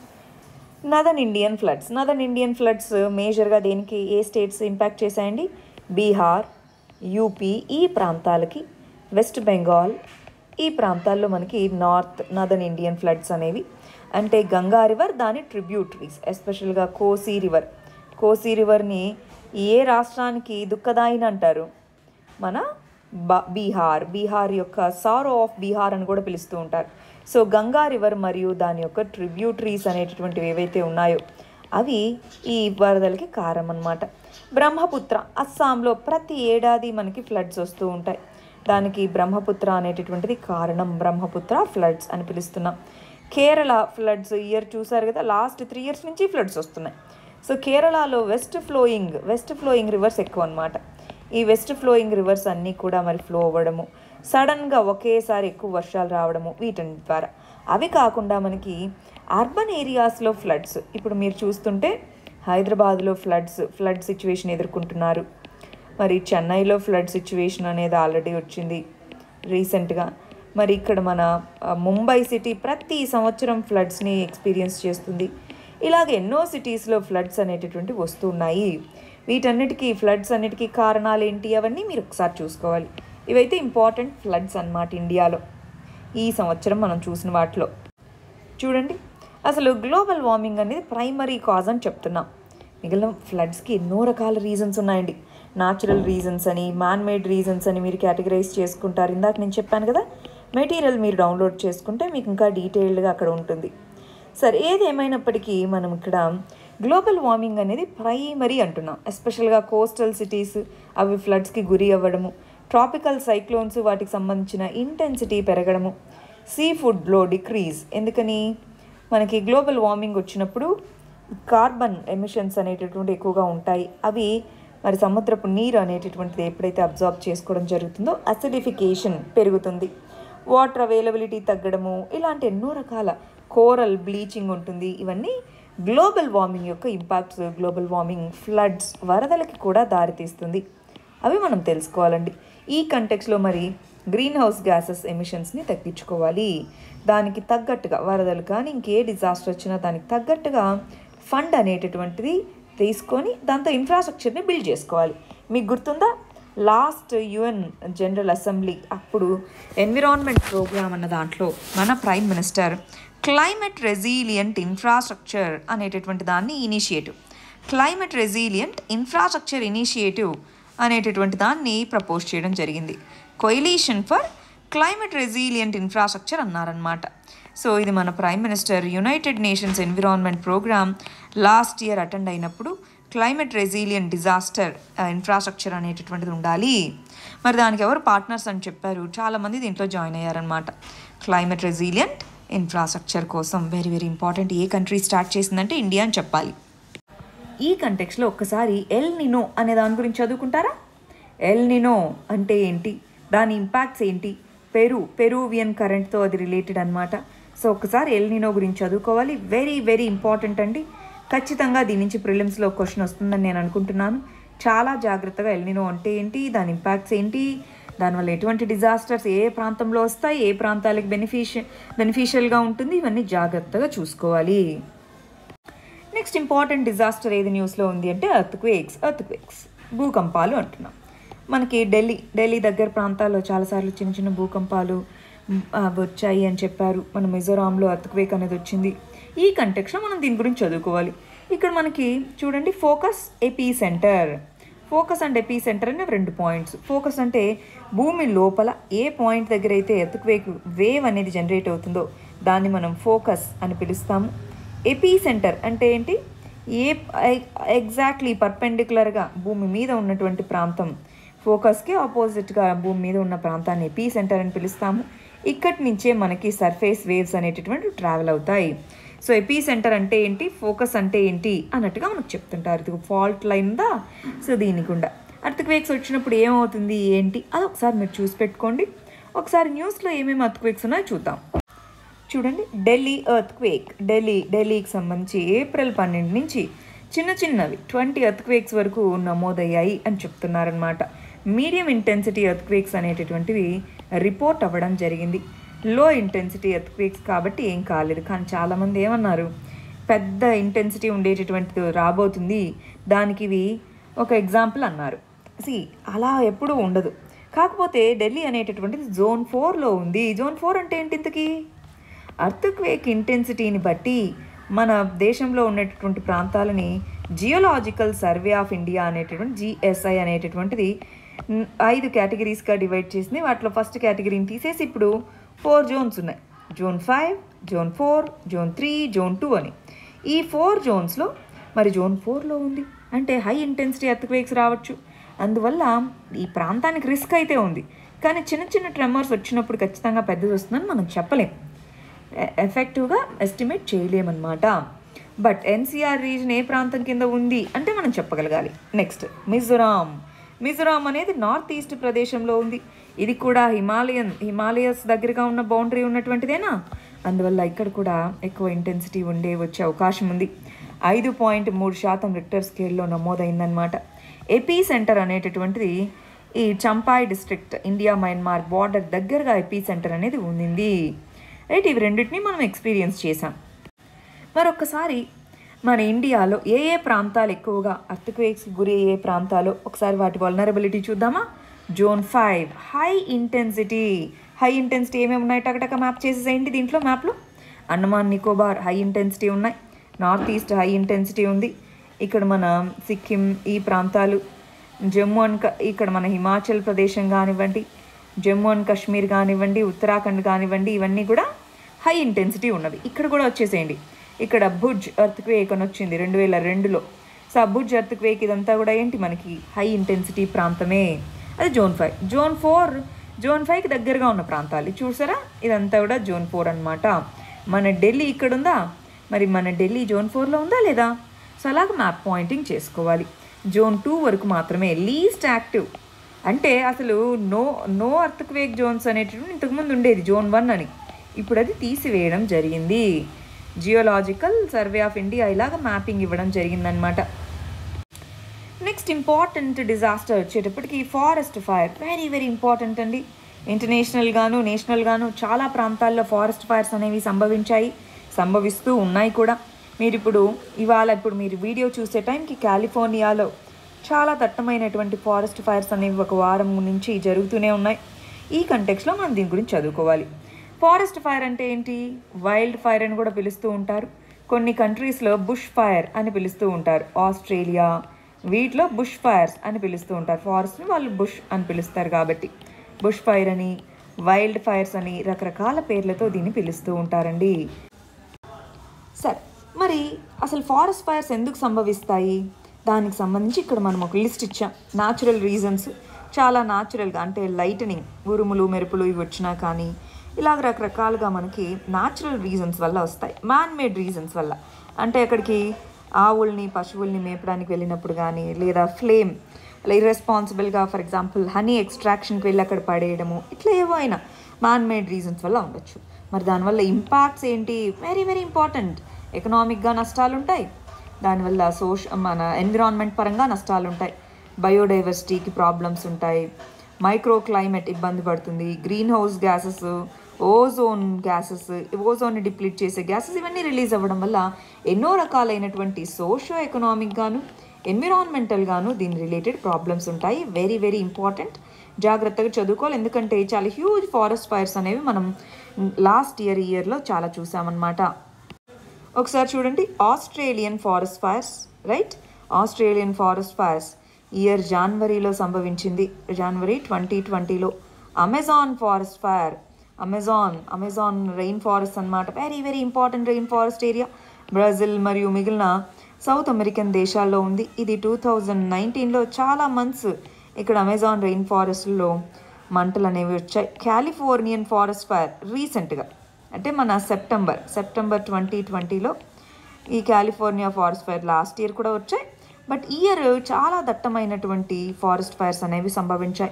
S1: northern Indian floods northern Indian floods మేజర్గా దేనికి ఏ స్టేట్స్ ఇంపాక్ట్ చేశాయండి బీహార్ యూపీ ఈ ప్రాంతాలకి వెస్ట్ బెంగాల్ ఈ ప్రాంతాల్లో మనకి నార్త్ నదన్ ఇండియన్ ఫ్లడ్స్ అనేవి అంటే గంగా రివర్ దాని ట్రిబ్యూటరీస్ ఎస్పెషల్గా కోసీ రివర్ కోసీ రివర్ని ఏ రాష్ట్రానికి దుఃఖదాయిని అంటారు మన బ బీహార్ బీహార్ యొక్క సారో ఆఫ్ బీహార్ అని కూడా పిలుస్తూ ఉంటారు సో గంగా రివర్ మరియు దాని యొక్క ట్రిబ్యూటరీస్ అనేటటువంటివి ఏవైతే ఉన్నాయో అవి ఈ వరదలకి కారణం అన్నమాట బ్రహ్మపుత్ర అస్సాంలో ప్రతి ఏడాది మనకి ఫ్లడ్స్ వస్తూ ఉంటాయి దానికి బ్రహ్మపుత్ర అనేటటువంటిది కారణం బ్రహ్మపుత్ర ఫ్లడ్స్ అని పిలుస్తున్నాం కేరళ ఫ్లడ్స్ ఇయర్ చూసారు కదా లాస్ట్ త్రీ ఇయర్స్ నుంచి ఫ్లడ్స్ వస్తున్నాయి సో కేరళలో west flowing west flowing rivers ఎక్కువ అనమాట ఈ వెస్ట్ ఫ్లోయింగ్ రివర్స్ అన్నీ కూడా మరి ఫ్లో అవ్వడము సడన్గా ఒకేసారి ఎక్కువ వర్షాలు రావడము వీటి ద్వారా అవి కాకుండా మనకి అర్బన్ ఏరియాస్లో ఫ్లడ్స్ ఇప్పుడు మీరు చూస్తుంటే హైదరాబాద్లో ఫ్లడ్స్ ఫ్లడ్ సిచ్యువేషన్ ఎదుర్కొంటున్నారు మరి చెన్నైలో ఫ్లడ్ సిచ్యువేషన్ అనేది ఆల్రెడీ వచ్చింది రీసెంట్గా మరి ఇక్కడ మన ఆ, ముంబై సిటీ ప్రతి సంవత్సరం ఫ్లడ్స్ని ఎక్స్పీరియన్స్ చేస్తుంది ఇలాగ ఎన్నో సిటీస్లో ఫ్లడ్స్ అనేటటువంటి వస్తున్నాయి వీటన్నిటికీ ఫ్లడ్స్ అన్నిటికీ కారణాలు ఏంటి అవన్నీ మీరు ఒకసారి చూసుకోవాలి ఇవైతే ఇంపార్టెంట్ ఫ్లడ్స్ అన్నమాట ఇండియాలో ఈ సంవత్సరం మనం చూసిన వాటిలో చూడండి అసలు గ్లోబల్ వార్మింగ్ అనేది ప్రైమరీ కాజ్ అని చెప్తున్నాం మిగిలిన ఫ్లడ్స్కి ఎన్నో రకాల రీజన్స్ ఉన్నాయండి న్యాచురల్ రీజన్స్ అని మ్యాన్ మేడ్ రీజన్స్ అని మీరు కేటగరైజ్ చేసుకుంటారు ఇందాక నేను చెప్పాను కదా మెటీరియల్ మీరు డౌన్లోడ్ చేసుకుంటే మీకు ఇంకా డీటెయిల్డ్గా అక్కడ ఉంటుంది సరే ఏది ఏమైనప్పటికీ మనం ఇక్కడ గ్లోబల్ వార్మింగ్ అనేది ప్రైమరీ అంటున్నాం ఎస్పెషల్గా కోస్టల్ సిటీస్ అవి ఫ్లడ్స్కి గురి అవ్వడము ట్రాపికల్ సైక్లోన్స్ వాటికి సంబంధించిన ఇంటెన్సిటీ పెరగడము సీ ఫుడ్లో డిక్రీజ్ ఎందుకని మనకి గ్లోబల్ వార్మింగ్ వచ్చినప్పుడు కార్బన్ ఎమిషన్స్ అనేటటువంటి ఎక్కువగా ఉంటాయి అవి మరి సముద్రపు నీరు అనేటటువంటిది ఎప్పుడైతే అబ్జార్బ్ చేసుకోవడం జరుగుతుందో అసిడిఫికేషన్ పెరుగుతుంది వాటర్ అవైలబిలిటీ తగ్గడము ఇలాంటి ఎన్నో రకాల కోరల్ బ్లీచింగ్ ఉంటుంది ఇవన్నీ గ్లోబల్ వార్మింగ్ యొక్క ఇంపాక్ట్స్ గ్లోబల్ వార్మింగ్ ఫ్లడ్స్ వరదలకి కూడా దారితీస్తుంది అవి మనం తెలుసుకోవాలండి ఈ కంటెక్స్లో మరి గ్రీన్ హౌస్ గ్యాసెస్ ఎమిషన్స్ని తగ్గించుకోవాలి దానికి తగ్గట్టుగా వరదలు కానీ ఇంకే డిజాస్టర్ వచ్చినా దానికి తగ్గట్టుగా ఫండ్ అనేటటువంటిది తీసుకొని దాంతో ఇన్ఫ్రాస్ట్రక్చర్ని బిల్డ్ చేసుకోవాలి మీకు గుర్తుందా లాస్ట్ యుఎన్ జనరల్ అసెంబ్లీ అప్పుడు ఎన్విరాన్మెంట్ ప్రోగ్రామ్ అన్న దాంట్లో మన prime minister climate resilient infrastructure అనేటటువంటి దాన్ని initiative climate resilient infrastructure initiative అనేటటువంటి దాన్ని ప్రపోజ్ చేయడం జరిగింది coalition for climate resilient infrastructure అన్నారనమాట సో ఇది మన prime minister united nations environment programme last year attend అయినప్పుడు క్లైమేట్ రెజీలియంట్ డిజాస్టర్ ఇన్ఫ్రాస్ట్రక్చర్ అనేటటువంటిది ఉండాలి మరి దానికి ఎవరు పార్ట్నర్స్ అని చెప్పారు చాలామంది దీంట్లో జాయిన్ అయ్యారనమాట క్లైమేట్ రెజీలియంట్ ఇన్ఫ్రాస్ట్రక్చర్ కోసం వెరీ వెరీ ఇంపార్టెంట్ ఏ కంట్రీ స్టార్ట్ చేసిందంటే ఇండియా అని చెప్పాలి ఈ కంటెక్స్లో ఒక్కసారి ఎల్ నినో అనే దాని గురించి చదువుకుంటారా ఎల్ నినో అంటే ఏంటి దాని ఇంపాక్ట్స్ ఏంటి పెరు పెరూవియన్ కరెంట్తో అది రిలేటెడ్ అనమాట సో ఒకసారి ఎల్ నినో గురించి చదువుకోవాలి వెరీ వెరీ ఇంపార్టెంట్ అండి ఖచ్చితంగా దీని నుంచి ప్రిలిమ్స్లో క్వశ్చన్ వస్తుందని నేను అనుకుంటున్నాను చాలా జాగ్రత్తగా ఎల్ నినో అంటే ఏంటి దాని ఇంపాక్ట్స్ ఏంటి దానివల్ల ఎటువంటి డిజాస్టర్స్ ఏ ప్రాంతంలో వస్తాయి ఏ ప్రాంతాలకు బెనిఫిషి బెనిఫిషియల్గా ఉంటుంది ఇవన్నీ జాగ్రత్తగా చూసుకోవాలి నెక్స్ట్ ఇంపార్టెంట్ డిజాస్టర్ ఏది న్యూస్లో ఉంది అంటే అర్త్ క్వేక్స్ అర్త్ క్వేక్స్ భూకంపాలు అంటున్నాం మనకి ఢిల్లీ ఢిల్లీ దగ్గర ప్రాంతాల్లో చాలాసార్లు చిన్న చిన్న భూకంపాలు మ్, అవి వచ్చాయి అని చెప్పారు మన మిజోరాంలో అర్త్ క్వేక్ అనేది వచ్చింది ఈ కంటెక్స్లో మనం దీని గురించి చదువుకోవాలి ఇక్కడ మనకి చూడండి focus epicentre focus and epicentre అనే రెండు పాయింట్స్ ఫోకస్ అంటే భూమి లోపల ఏ పాయింట్ దగ్గర అయితే ఎర్త్క్వేక్ వేవ్ అనేది జనరేట్ అవుతుందో దాన్ని మనం ఫోకస్ అని పిలుస్తాము ఎపీ సెంటర్ అంటే ఏంటి ఏ ఎగ్జాక్ట్లీ పర్పెండిక్యులర్గా భూమి మీద ఉన్నటువంటి ప్రాంతం ఫోకస్కి ఆపోజిట్గా భూమి మీద ఉన్న ప్రాంతాన్ని ఎపీ సెంటర్ అని పిలుస్తాము ఇక్కడి నుంచే మనకి సర్ఫేస్ వేవ్స్ అనేటటువంటి ట్రావెల్ అవుతాయి సో ఎపీ సెంటర్ అంటే ఏంటి ఫోకస్ అంటే ఏంటి అన్నట్టుగా మనకు చెప్తుంటారు ఇది ఫాల్ట్ లైన్ దా సో దీని గుండా అర్త్క్వేక్స్ వచ్చినప్పుడు ఏమవుతుంది ఏంటి అది ఒకసారి మీరు చూసి పెట్టుకోండి ఒకసారి న్యూస్లో ఏమేమి అర్త్క్వేక్స్ ఉన్నాయో చూద్దాం చూడండి ఢిల్లీ ఎర్త్ క్వేక్ ఢిల్లీ ఢిల్లీకి సంబంధించి ఏప్రిల్ పన్నెండు నుంచి చిన్న చిన్నవి ట్వంటీ ఎర్త్ క్వేక్స్ వరకు నమోదయ్యాయి అని చెప్తున్నారనమాట మీడియం ఇంటెన్సిటీ ఎర్త్ క్వేక్స్ అనేటటువంటివి రిపోర్ట్ అవ్వడం జరిగింది లో ఇంటెన్సిటీ ఎర్త్ క్వేక్స్ కాబట్టి ఏం కాలేదు కానీ చాలామంది ఏమన్నారు పెద్ద ఇంటెన్సిటీ ఉండేటటువంటిది రాబోతుంది దానికి ఇవి ఒక ఎగ్జాంపుల్ అన్నారు సి అలా ఎప్పుడూ ఉండదు కాకపోతే ఢిల్లీ అనేటటువంటిది జోన్ ఫోర్లో ఉంది జోన్ ఫోర్ అంటే ఏంటి ఇంతకీ అర్త్క్వేక్ ఇంటెన్సిటీని బట్టి మన దేశంలో ఉన్నటువంటి ప్రాంతాలని జియోలాజికల్ సర్వే ఆఫ్ ఇండియా అనేటటువంటి జిఎస్ఐ అనేటటువంటిది న్- ఐదు కేటగిరీస్గా డివైడ్ చేసింది వాటిలో ఫస్ట్ కేటగిరీని తీసేసి ఇప్పుడు ఫోర్ జోన్స్ ఉన్నాయి zone five zone four zone three zone two అని ఈ ఫోర్ జోన్స్లో మరి జోన్ ఫోర్లో ఉంది అంటే హై ఇంటెన్సిటీ ఎర్త్క్వేక్స్ రావచ్చు అందువల్ల ఈ ప్రాంతానికి రిస్క్ అయితే ఉంది కానీ చిన్న చిన్న ట్రెమర్స్ వచ్చినప్పుడు ఖచ్చితంగా పెద్దది వస్తుందని మనం చెప్పలేం ఎ- ఎఫెక్టివ్గా ఎస్టిమేట్ చేయలేమన్నమాట బట్ ఎన్సీఆర్ రీజన్ ఏ ప్రాంతం కింద ఉంది అంటే మనం చెప్పగలగాలి నెక్స్ట్ మిజోరాం మిజోరాం అనేది నార్త్ ఈస్ట్ ప్రదేశంలో ఉంది ఇది కూడా హిమాలయన్ హిమాలయస్ దగ్గరగా ఉన్న బౌండరీ ఉన్నటువంటిదేనా అందువల్ల ఇక్కడ కూడా ఎక్కువ ఇంటెన్సిటీ ఉండే వచ్చే అవకాశం ఉంది ఐదు పాయింట్ మూడు శాతం రిక్టర్ స్కేల్లో నమోదైందనమాట ఎపీ సెంటర్ అనేటటువంటిది ఈ Champhai district India Myanmar border దగ్గరగా ఎపీ సెంటర్ అనేది ఉంది రైట్ ఇవి రెండింటిని మనం ఎక్స్పీరియన్స్ చేసాం మరొకసారి మన ఇండియాలో ఏ ఏ ప్రాంతాలు ఎక్కువగా అర్త్క్వేక్స్ గురి అయ్యే ప్రాంతాలు ఒకసారి వాటి వల్నరబిలిటీ చూద్దామా zone five high intensity high intensity ఏమేమి ఉన్నాయి టకటక మ్యాప్ చేసేసేయండి దీంట్లో మ్యాప్లో అండమాన్ నికోబార్ హై ఇంటెన్సిటీ ఉన్నాయి నార్త్ ఈస్ట్ హై ఇంటెన్సిటీ ఉంది ఇక్కడ మన సిక్కిం ఈ ప్రాంతాలు జమ్మూ అండ్ క- ఇక్కడ మన హిమాచల్ ప్రదేశం కానివ్వండి జమ్మూ అండ్ కాశ్మీర్ కానివ్వండి ఉత్తరాఖండ్ కానివ్వండి ఇవన్నీ కూడా హై ఇంటెన్సిటీ ఉన్నవి ఇక్కడ కూడా వచ్చేసేయండి ఇక్కడ భుజ్ ఎర్త్ క్వేక్ అని వచ్చింది రెండు వేల రెండులో సో ఆ భుజ్ ఎర్త్ క్వేక్ ఇదంతా కూడా ఏంటి మనకి హై ఇంటెన్సిటీ ప్రాంతమే అది zone five zone four zone ఫైవ్కి దగ్గరగా ఉన్న ప్రాంతాలు ఇది చూసారా ఇదంతా కూడా జోన్ ఫోర్ అన్నమాట మన ఢిల్లీ ఇక్కడ ఉందా మరి మన ఢిల్లీ జోన్ ఫోర్లో ఉందా లేదా సో అలాగ మ్యాప్ పాయింటింగ్ చేసుకోవాలి జోన్ టూ వరకు మాత్రమే లీస్ట్ యాక్టివ్ అంటే అసలు no no earthquake zones అనేటటువంటి ఇంతకుముందు ఉండేది జోన్ వన్ అని ఇప్పుడు అది తీసివేయడం జరిగింది జియోలాజికల్ సర్వే ఆఫ్ ఇండియా ఇలాగ మ్యాపింగ్ ఇవ్వడం జరిగిందనమాట నెక్స్ట్ ఇంపార్టెంట్ డిజాస్టర్ వచ్చేటప్పటికి forest fire very very important అండి ఇంటర్నేషనల్ గాను నేషనల్ గాను చాలా ప్రాంతాల్లో ఫారెస్ట్ ఫైర్స్ అనేవి సంభవించాయి సంభవిస్తూ ఉన్నాయి కూడా మీరు ఇప్పుడు ఇవాళ ఇప్పుడు మీరు వీడియో చూసే టైంకి కాలిఫోర్నియాలో చాలా దట్టమైనటువంటి ఫారెస్ట్ ఫైర్స్ అనేవి ఒక వారం నుంచి జరుగుతూనే ఉన్నాయి ఈ కంటెక్స్లో మనం దీని గురించి చదువుకోవాలి ఫారెస్ట్ ఫైర్ అంటే ఏంటి వైల్డ్ ఫైర్ అని కూడా పిలుస్తూ ఉంటారు కొన్ని కంట్రీస్లో బుష్ ఫైర్ అని పిలుస్తూ ఉంటారు ఆస్ట్రేలియా వీటిలో బుష్ ఫైర్స్ అని పిలుస్తూ ఉంటారు ఫారెస్ట్ని వాళ్ళు బుష్ అని పిలుస్తారు కాబట్టి బుష్ ఫైర్ అని వైల్డ్ ఫైర్స్ అని రకరకాల పేర్లతో దీన్ని పిలుస్తూ ఉంటారండి సరే మరి అసలు ఫారెస్ట్ ఫైర్స్ ఎందుకు సంభవిస్తాయి దానికి సంబంధించి ఇక్కడ మనం ఒక లిస్ట్ ఇచ్చాం న్యాచురల్ రీజన్స్ చాలా న్యాచురల్గా అంటే లైటనింగ్ ఉరుములు మెరుపులు ఇవి వచ్చినా కానీ ఇలాగ రకరకాలుగా మనకి న్యాచురల్ రీజన్స్ వల్ల వస్తాయి మ్యాన్ మేడ్ రీజన్స్ వల్ల అంటే అక్కడికి ఆవుల్ని పశువుల్ని మేపడానికి వెళ్ళినప్పుడు కానీ లేదా ఫ్లేమ్ ఇర్రెస్పాన్సిబుల్గా ఫర్ ఎగ్జాంపుల్ హనీ ఎక్స్ట్రాక్షన్కి వెళ్ళి అక్కడ పడేయడము ఇట్లా ఏవో అయినా మ్యాన్ మేడ్ రీజన్స్ వల్ల ఉండొచ్చు మరి దానివల్ల ఇంపాక్ట్స్ ఏంటి వెరీ వెరీ ఇంపార్టెంట్ ఎకనామిక్గా నష్టాలు ఉంటాయి దానివల్ల సోష మన ఎన్విరాన్మెంట్ పరంగా నష్టాలు ఉంటాయి బయోడైవర్సిటీకి ప్రాబ్లమ్స్ ఉంటాయి మైక్రో క్లైమేట్ ఇబ్బంది పడుతుంది greenhouse gases ozone gases ఓజోన్ని డిప్లీట్ చేసే గ్యాసెస్ ఇవన్నీ రిలీజ్ అవ్వడం వల్ల ఎన్నో రకాలైనటువంటి సోషో ఎకనామిక్ గాను ఎన్విరాన్మెంటల్ గాను దీని రిలేటెడ్ ప్రాబ్లమ్స్ ఉంటాయి వెరీ వెరీ ఇంపార్టెంట్ జాగ్రత్తగా చదువుకోవాలి ఎందుకంటే చాలా హ్యూజ్ ఫారెస్ట్ ఫైర్స్ అనేవి మనం లాస్ట్ ఇయర్ ఇయర్లో చాలా చూసామన్నమాట ఒకసారి చూడండి Australian forest fires right Australian forest fires year జనవరిలో సంభవించింది జనవరి ట్వంటీ ట్వంటీలో Amazon forest fire Amazon Amazon rainforest అన్నమాట very very important rainforest area Brazil మరియు మిగిలిన సౌత్ అమెరికన్ దేశాల్లో ఉంది ఇది టూ థౌజండ్ నైన్టీన్లో చాలా మంత్స్ ఇక్కడ అమెజాన్ రెయిన్ ఫారెస్ట్లో మంటలు అనేవి వచ్చాయి కాలిఫోర్నియన్ ఫారెస్ట్ ఫైర్ రీసెంట్గా అంటే మన సెప్టెంబర్ సెప్టెంబర్ ట్వంటీ ట్వంటీలో ఈ California forest fire last year కూడా వచ్చాయి బట్ ఈ ఇయర్ చాలా దట్టమైనటువంటి ఫారెస్ట్ ఫైర్స్ అనేవి సంభవించాయి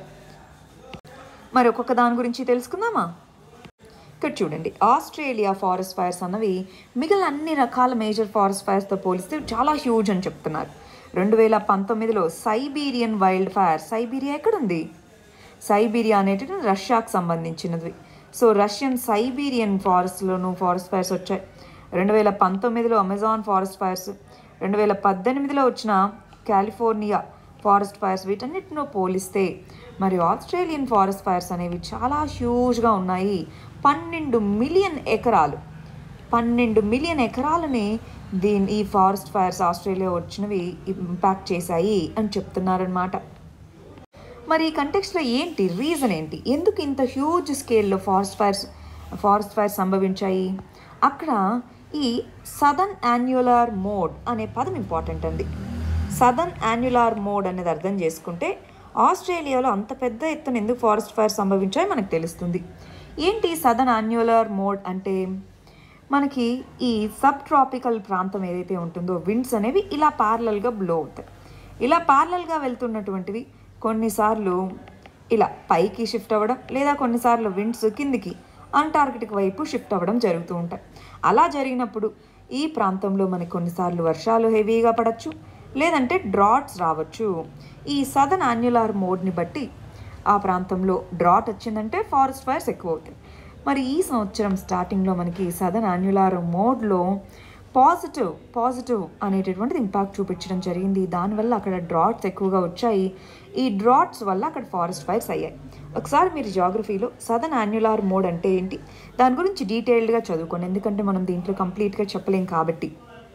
S1: మరి ఒక్కొక్క దాని గురించి తెలుసుకుందామా ఇక్కడ చూడండి ఆస్ట్రేలియా ఫారెస్ట్ ఫైర్స్ అన్నవి మిగిలిన అన్ని రకాల మేజర్ ఫారెస్ట్ ఫైర్స్తో పోలిస్తే చాలా హ్యూజ్ అని చెప్తున్నారు రెండు వేల పంతొమ్మిదిలో సైబీరియన్ వైల్డ్ ఫైర్ సైబీరియా ఎక్కడుంది సైబీరియా అనేటివి రష్యాకు సంబంధించినది సో రష్యన్ సైబీరియన్ ఫారెస్ట్లోనూ ఫారెస్ట్ ఫైర్స్ వచ్చాయి రెండు వేల పంతొమ్మిదిలో అమెజాన్ ఫారెస్ట్ ఫైర్స్ రెండు వేల పద్దెనిమిదిలో వచ్చిన కాలిఫోర్నియా ఫారెస్ట్ ఫైర్స్ వీటన్నిటినో పోలిస్తే మరి ఆస్ట్రేలియన్ ఫారెస్ట్ ఫైర్స్ అనేవి చాలా హ్యూజ్గా ఉన్నాయి పన్నెండు మిలియన్ ఎకరాలు పన్నెండు మిలియన్ ఎకరాలని దీని ఈ ఫారెస్ట్ ఫైర్స్ ఆస్ట్రేలియా వచ్చినవి ఇంపాక్ట్ చేశాయి అని చెప్తున్నారనమాట మరి ఈ కంటెక్స్లో ఏంటి రీజన్ ఏంటి ఎందుకు ఇంత హ్యూజ్ స్కేల్లో ఫారెస్ట్ ఫైర్స్ ఫారెస్ట్ ఫైర్స్ సంభవించాయి అక్కడ ఈ సదన్ యాన్యులార్ మోడ్ అనే పదం ఇంపార్టెంట్ అండి సదన్ యాన్యులార్ మోడ్ అనేది అర్థం చేసుకుంటే ఆస్ట్రేలియాలో అంత పెద్ద ఎత్తున ఎందుకు ఫారెస్ట్ ఫైర్ సంభవించాయో మనకు తెలుస్తుంది ఏంటి సదన్ యాన్యులార్ మోడ్ అంటే మనకి ఈ సబ్ ట్రాపికల్ ప్రాంతం ఏదైతే ఉంటుందో విండ్స్ అనేవి ఇలా ప్యారలల్గా బ్లో అవుతాయి ఇలా ప్యారలల్గా వెళ్తున్నటువంటివి కొన్నిసార్లు ఇలా పైకి షిఫ్ట్ అవ్వడం లేదా కొన్నిసార్లు విండ్స్ కిందికి అంటార్కిటిక్ వైపు షిఫ్ట్ అవ్వడం జరుగుతూ ఉంటాయి అలా జరిగినప్పుడు ఈ ప్రాంతంలో మనకి కొన్నిసార్లు వర్షాలు హెవీగా పడవచ్చు లేదంటే డ్రాట్స్ రావచ్చు ఈ సదన్ యాన్యులార్ మోడ్ని బట్టి ఆ ప్రాంతంలో డ్రాట్ వచ్చిందంటే ఫారెస్ట్ ఫైర్స్ ఎక్కువ అవుతాయి మరి ఈ సంవత్సరం స్టార్టింగ్లో మనకి సదన్ యాన్యులార్ మోడ్లో పాజిటివ్ పాజిటివ్ అనేటటువంటిది ఇంపాక్ట్ చూపించడం జరిగింది దానివల్ల అక్కడ డ్రాట్స్ ఎక్కువగా వచ్చాయి ఈ డ్రాట్స్ వల్ల అక్కడ ఫారెస్ట్ ఫైర్స్ అయ్యాయి ఒకసారి మీరు జాగ్రఫీలో సదన్ యాన్యులార్ మోడ్ అంటే ఏంటి దాని గురించి డీటెయిల్డ్గా చదువుకోండి ఎందుకంటే మనం దీంట్లో కంప్లీట్గా చెప్పలేం కాబట్టి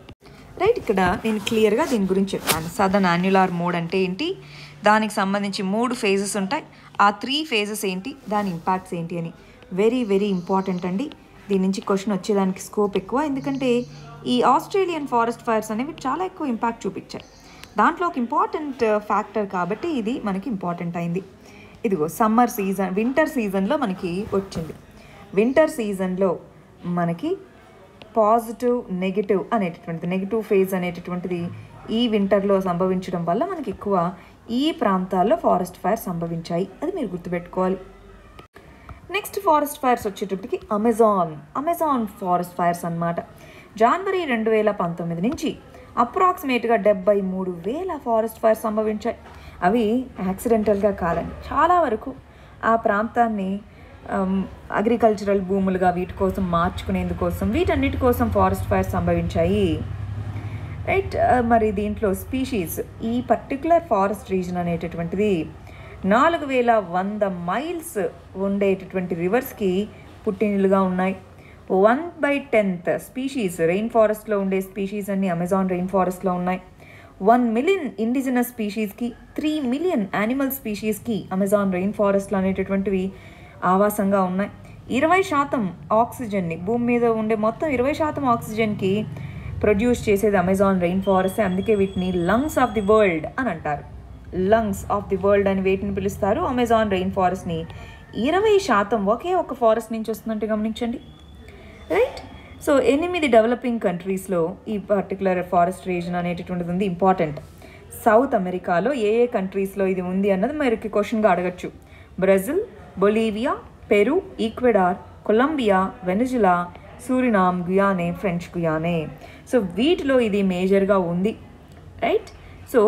S1: రైట్ ఇక్కడ నేను క్లియర్గా దీని గురించి చెప్పాను సదన్ యాన్యులార్ మోడ్ అంటే ఏంటి దానికి సంబంధించి మూడు ఫేజెస్ ఉంటాయి ఆ త్రీ ఫేజెస్ ఏంటి దాని ఇంపాక్ట్స్ ఏంటి అని వెరీ వెరీ ఇంపార్టెంట్ అండి దీని నుంచి క్వశ్చన్ వచ్చేదానికి స్కోప్ ఎక్కువ ఎందుకంటే ఈ ఆస్ట్రేలియన్ ఫారెస్ట్ ఫైర్స్ అనేవి చాలా ఎక్కువ ఇంపాక్ట్ చూపించాయి దాంట్లో ఒక ఇంపార్టెంట్ ఫ్యాక్టర్ కాబట్టి ఇది మనకి ఇంపార్టెంట్ అయింది ఇదిగో సమ్మర్ సీజన్ వింటర్ సీజన్లో మనకి వచ్చింది వింటర్ సీజన్లో మనకి పాజిటివ్ నెగిటివ్ అనేటటువంటిది నెగిటివ్ ఫేజ్ అనేటటువంటిది ఈ వింటర్లో సంభవించడం వల్ల మనకి ఎక్కువ ఈ ప్రాంతాల్లో ఫారెస్ట్ ఫైర్ సంభవించాయి అది మీరు గుర్తుపెట్టుకోవాలి నెక్స్ట్ ఫారెస్ట్ ఫైర్స్ వచ్చేటప్పటికి అమెజాన్ అమెజాన్ ఫారెస్ట్ ఫైర్స్ అన్నమాట జనవరి రెండు వేల పంతొమ్మిది నుంచి అప్రాక్సిమేట్గా డెబ్బై మూడు వేల ఫారెస్ట్ ఫైర్స్ సంభవించాయి అవి యాక్సిడెంటల్గా కాదండి చాలా వరకు ఆ ప్రాంతాన్ని అగ్రికల్చరల్ భూములుగా వీటి కోసం మార్చుకునేందుకోసం వీటన్నిటి కోసం ఫారెస్ట్ ఫైర్స్ సంభవించాయి రైట్ మరి దీంట్లో స్పీషీస్ ఈ పర్టికులర్ ఫారెస్ట్ రీజన్ అనేటటువంటిది నాలుగు వేల వంద మైల్స్ ఉండేటటువంటి రివర్స్కి పుట్టినిలుగా ఉన్నాయి one by tenth species rain ఫారెస్ట్లో ఉండే స్పీషీస్ అన్ని అమెజాన్ రెయిన్ ఫారెస్ట్లో ఉన్నాయి వన్ మిలియన్ ఇండిజినస్ స్పీషీస్కి త్రీ మిలియన్ యానిమల్ స్పీషీస్కి అమెజాన్ రెయిన్ ఫారెస్ట్లు అనేటటువంటివి ఆవాసంగా ఉన్నాయి ఇరవై శాతం ఆక్సిజన్ని భూమి మీద ఉండే మొత్తం ఇరవై శాతం ఆక్సిజన్కి ప్రొడ్యూస్ చేసేది అమెజాన్ రెయిన్ ఫారెస్ట్ అందుకే వీటిని లంగ్స్ ఆఫ్ ది వరల్డ్ అని అంటారు లంగ్స్ ఆఫ్ ది వరల్డ్ అని వేటిని పిలుస్తారు అమెజాన్ రెయిన్ ఫారెస్ట్ని ఇరవై శాతం ఒకే ఒక ఫారెస్ట్ నుంచి వస్తుందంటే గమనించండి రైట్ సో ఎనిమిది డెవలపింగ్ కంట్రీస్లో ఈ పర్టికులర్ ఫారెస్ట్ రీజన్ అనేటటువంటిది ఉంది ఇంపార్టెంట్ సౌత్ అమెరికాలో ఏ ఏ కంట్రీస్లో ఇది ఉంది అన్నది మీరు క్వశ్చన్గా అడగచ్చు Brazil Bolivia Peru Ecuador Colombia Venezuela Suriname Guyana French Guiana so వీటిలో ఇది మేజర్గా ఉంది రైట్ సో